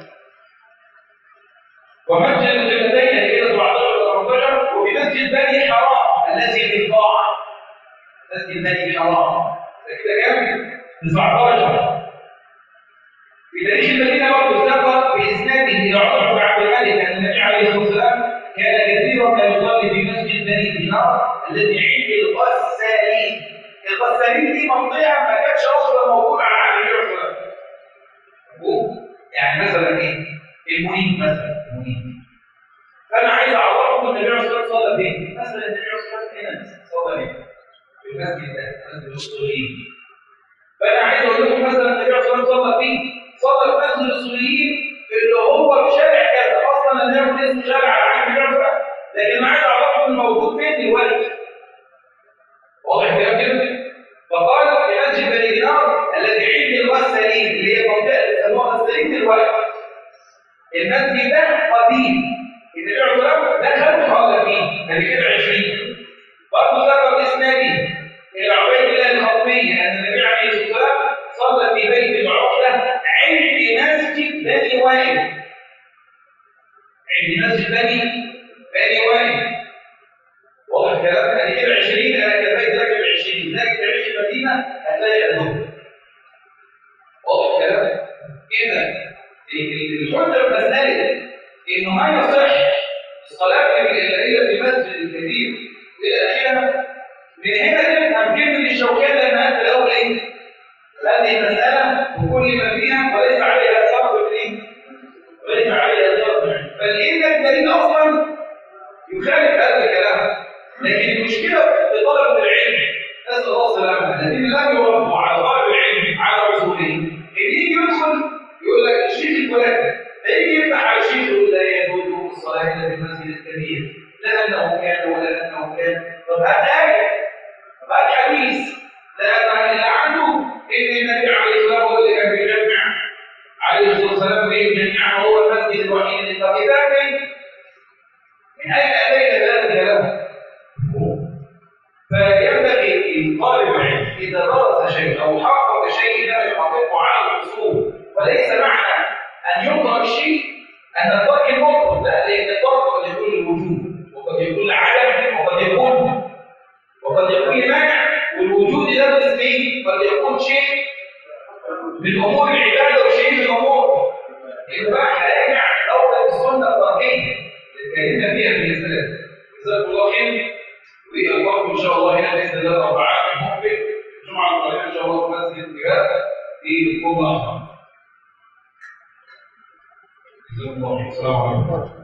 ومسجد القبلتين الى 17 18 وفي مسجد بني حرام الذي في الطاعه مسجد بني حرام كده كام 19 في تاريخ المدينه برضه سبق باسناده الى عمر بن عبد الملك ان النبي عليه الصلاه والسلام كان كثيرا ما يصلي في مسجد بني دينار الذي عند الغسالين الغسالين دي منطقه ما كانتش اصلا موجوده على عهد النبي صلى الله عليه وسلم يعني مثلا ايه المنيب مثلا المنيب فانا عايز اعرفكم النبي عليه الصلاه والسلام صلى فين مثلا النبي عليه الصلاه والسلام هنا صلى فين في المسجد ده مسجد الاصوليين فانا عايز اقول لكم مثلا النبي عليه الصلاه والسلام صلى فين صلى في مسجد الاصوليين اللي هو في شارع كذا اصلا النبي يقول اسم شارع على عهد النبي عليه الصلاه والسلام لكن انا عايز اعرفكم الموجود فين دلوقتي واضح الكلام كده فقال في مسجد بني دينار الذي عند الغسالين اللي هي المنطقه اللي بيسموها غسالين دلوقتي المسجد ده قديم النبي عليه الصلاه والسلام دخل صلى فيه قبل كده 20 برضه ذكر اسنادي الى عبيد الله الخطمي ان النبي عليه الصلاه والسلام صلى في بيت العقده عند مسجد بني وائل عند مسجد بني بني وائل واضح الكلام ادي كده 20 انا كفيت لك ب 20 لكن تعيش المدينه هتلاقي قدهم واضح الكلام اذا الحجه المساله انه ما يصح الصلاه الليله في مسجد الكبير الى اخره من هنا تفهم كلمه الشوكات لما قالت الاول ايه؟ هذه المساله وكل ما فيها وليس عليها اثار ايه؟ وليس عليها اثار فالان الدليل اصلا يخالف هذا الكلام لكن المشكله في طلبه العلم نسال الله السلامه الذين لم يربوا على طلب العلم على رسوله ان يجي يدخل يقول لك الشيخ الفلاني يجي يفتح على الشيخ يقول لا يجوز الصلاه الا في المسجد الكبير لانه كان ولا لانه كان طب هات ايه هات حديث لان اللي عنده ان النبي عليه الصلاه والسلام هو اللي كان بيجمع عليه الصلاه والسلام بيجمع هو المسجد الوحيد اللي طب اذا من اين اتيت بهذا الكلام؟ فينبغي لطالب العلم اذا درس شيء او حقق شيء لا يحققه على الاصول وليس معنى ان يترك شيء ان الترك المطلق لا لان الترك قد يكون للوجود وقد يكون لعدم وقد يكون وقد يكون لمانع والوجود ده تسبيح قد يكون شيء من امور العباده وشيء من امور يبقى هراجع دوله السنه التركيه اللي اتكلمنا فيها في الاسلام جزاكم الله خير والله ان شاء الله هنا باذن الله الاربعاء المقبل الجمعه القادمه ان شاء الله في مسجد الجبال في الكوم الاحمر جزاكم الله خير السلام عليكم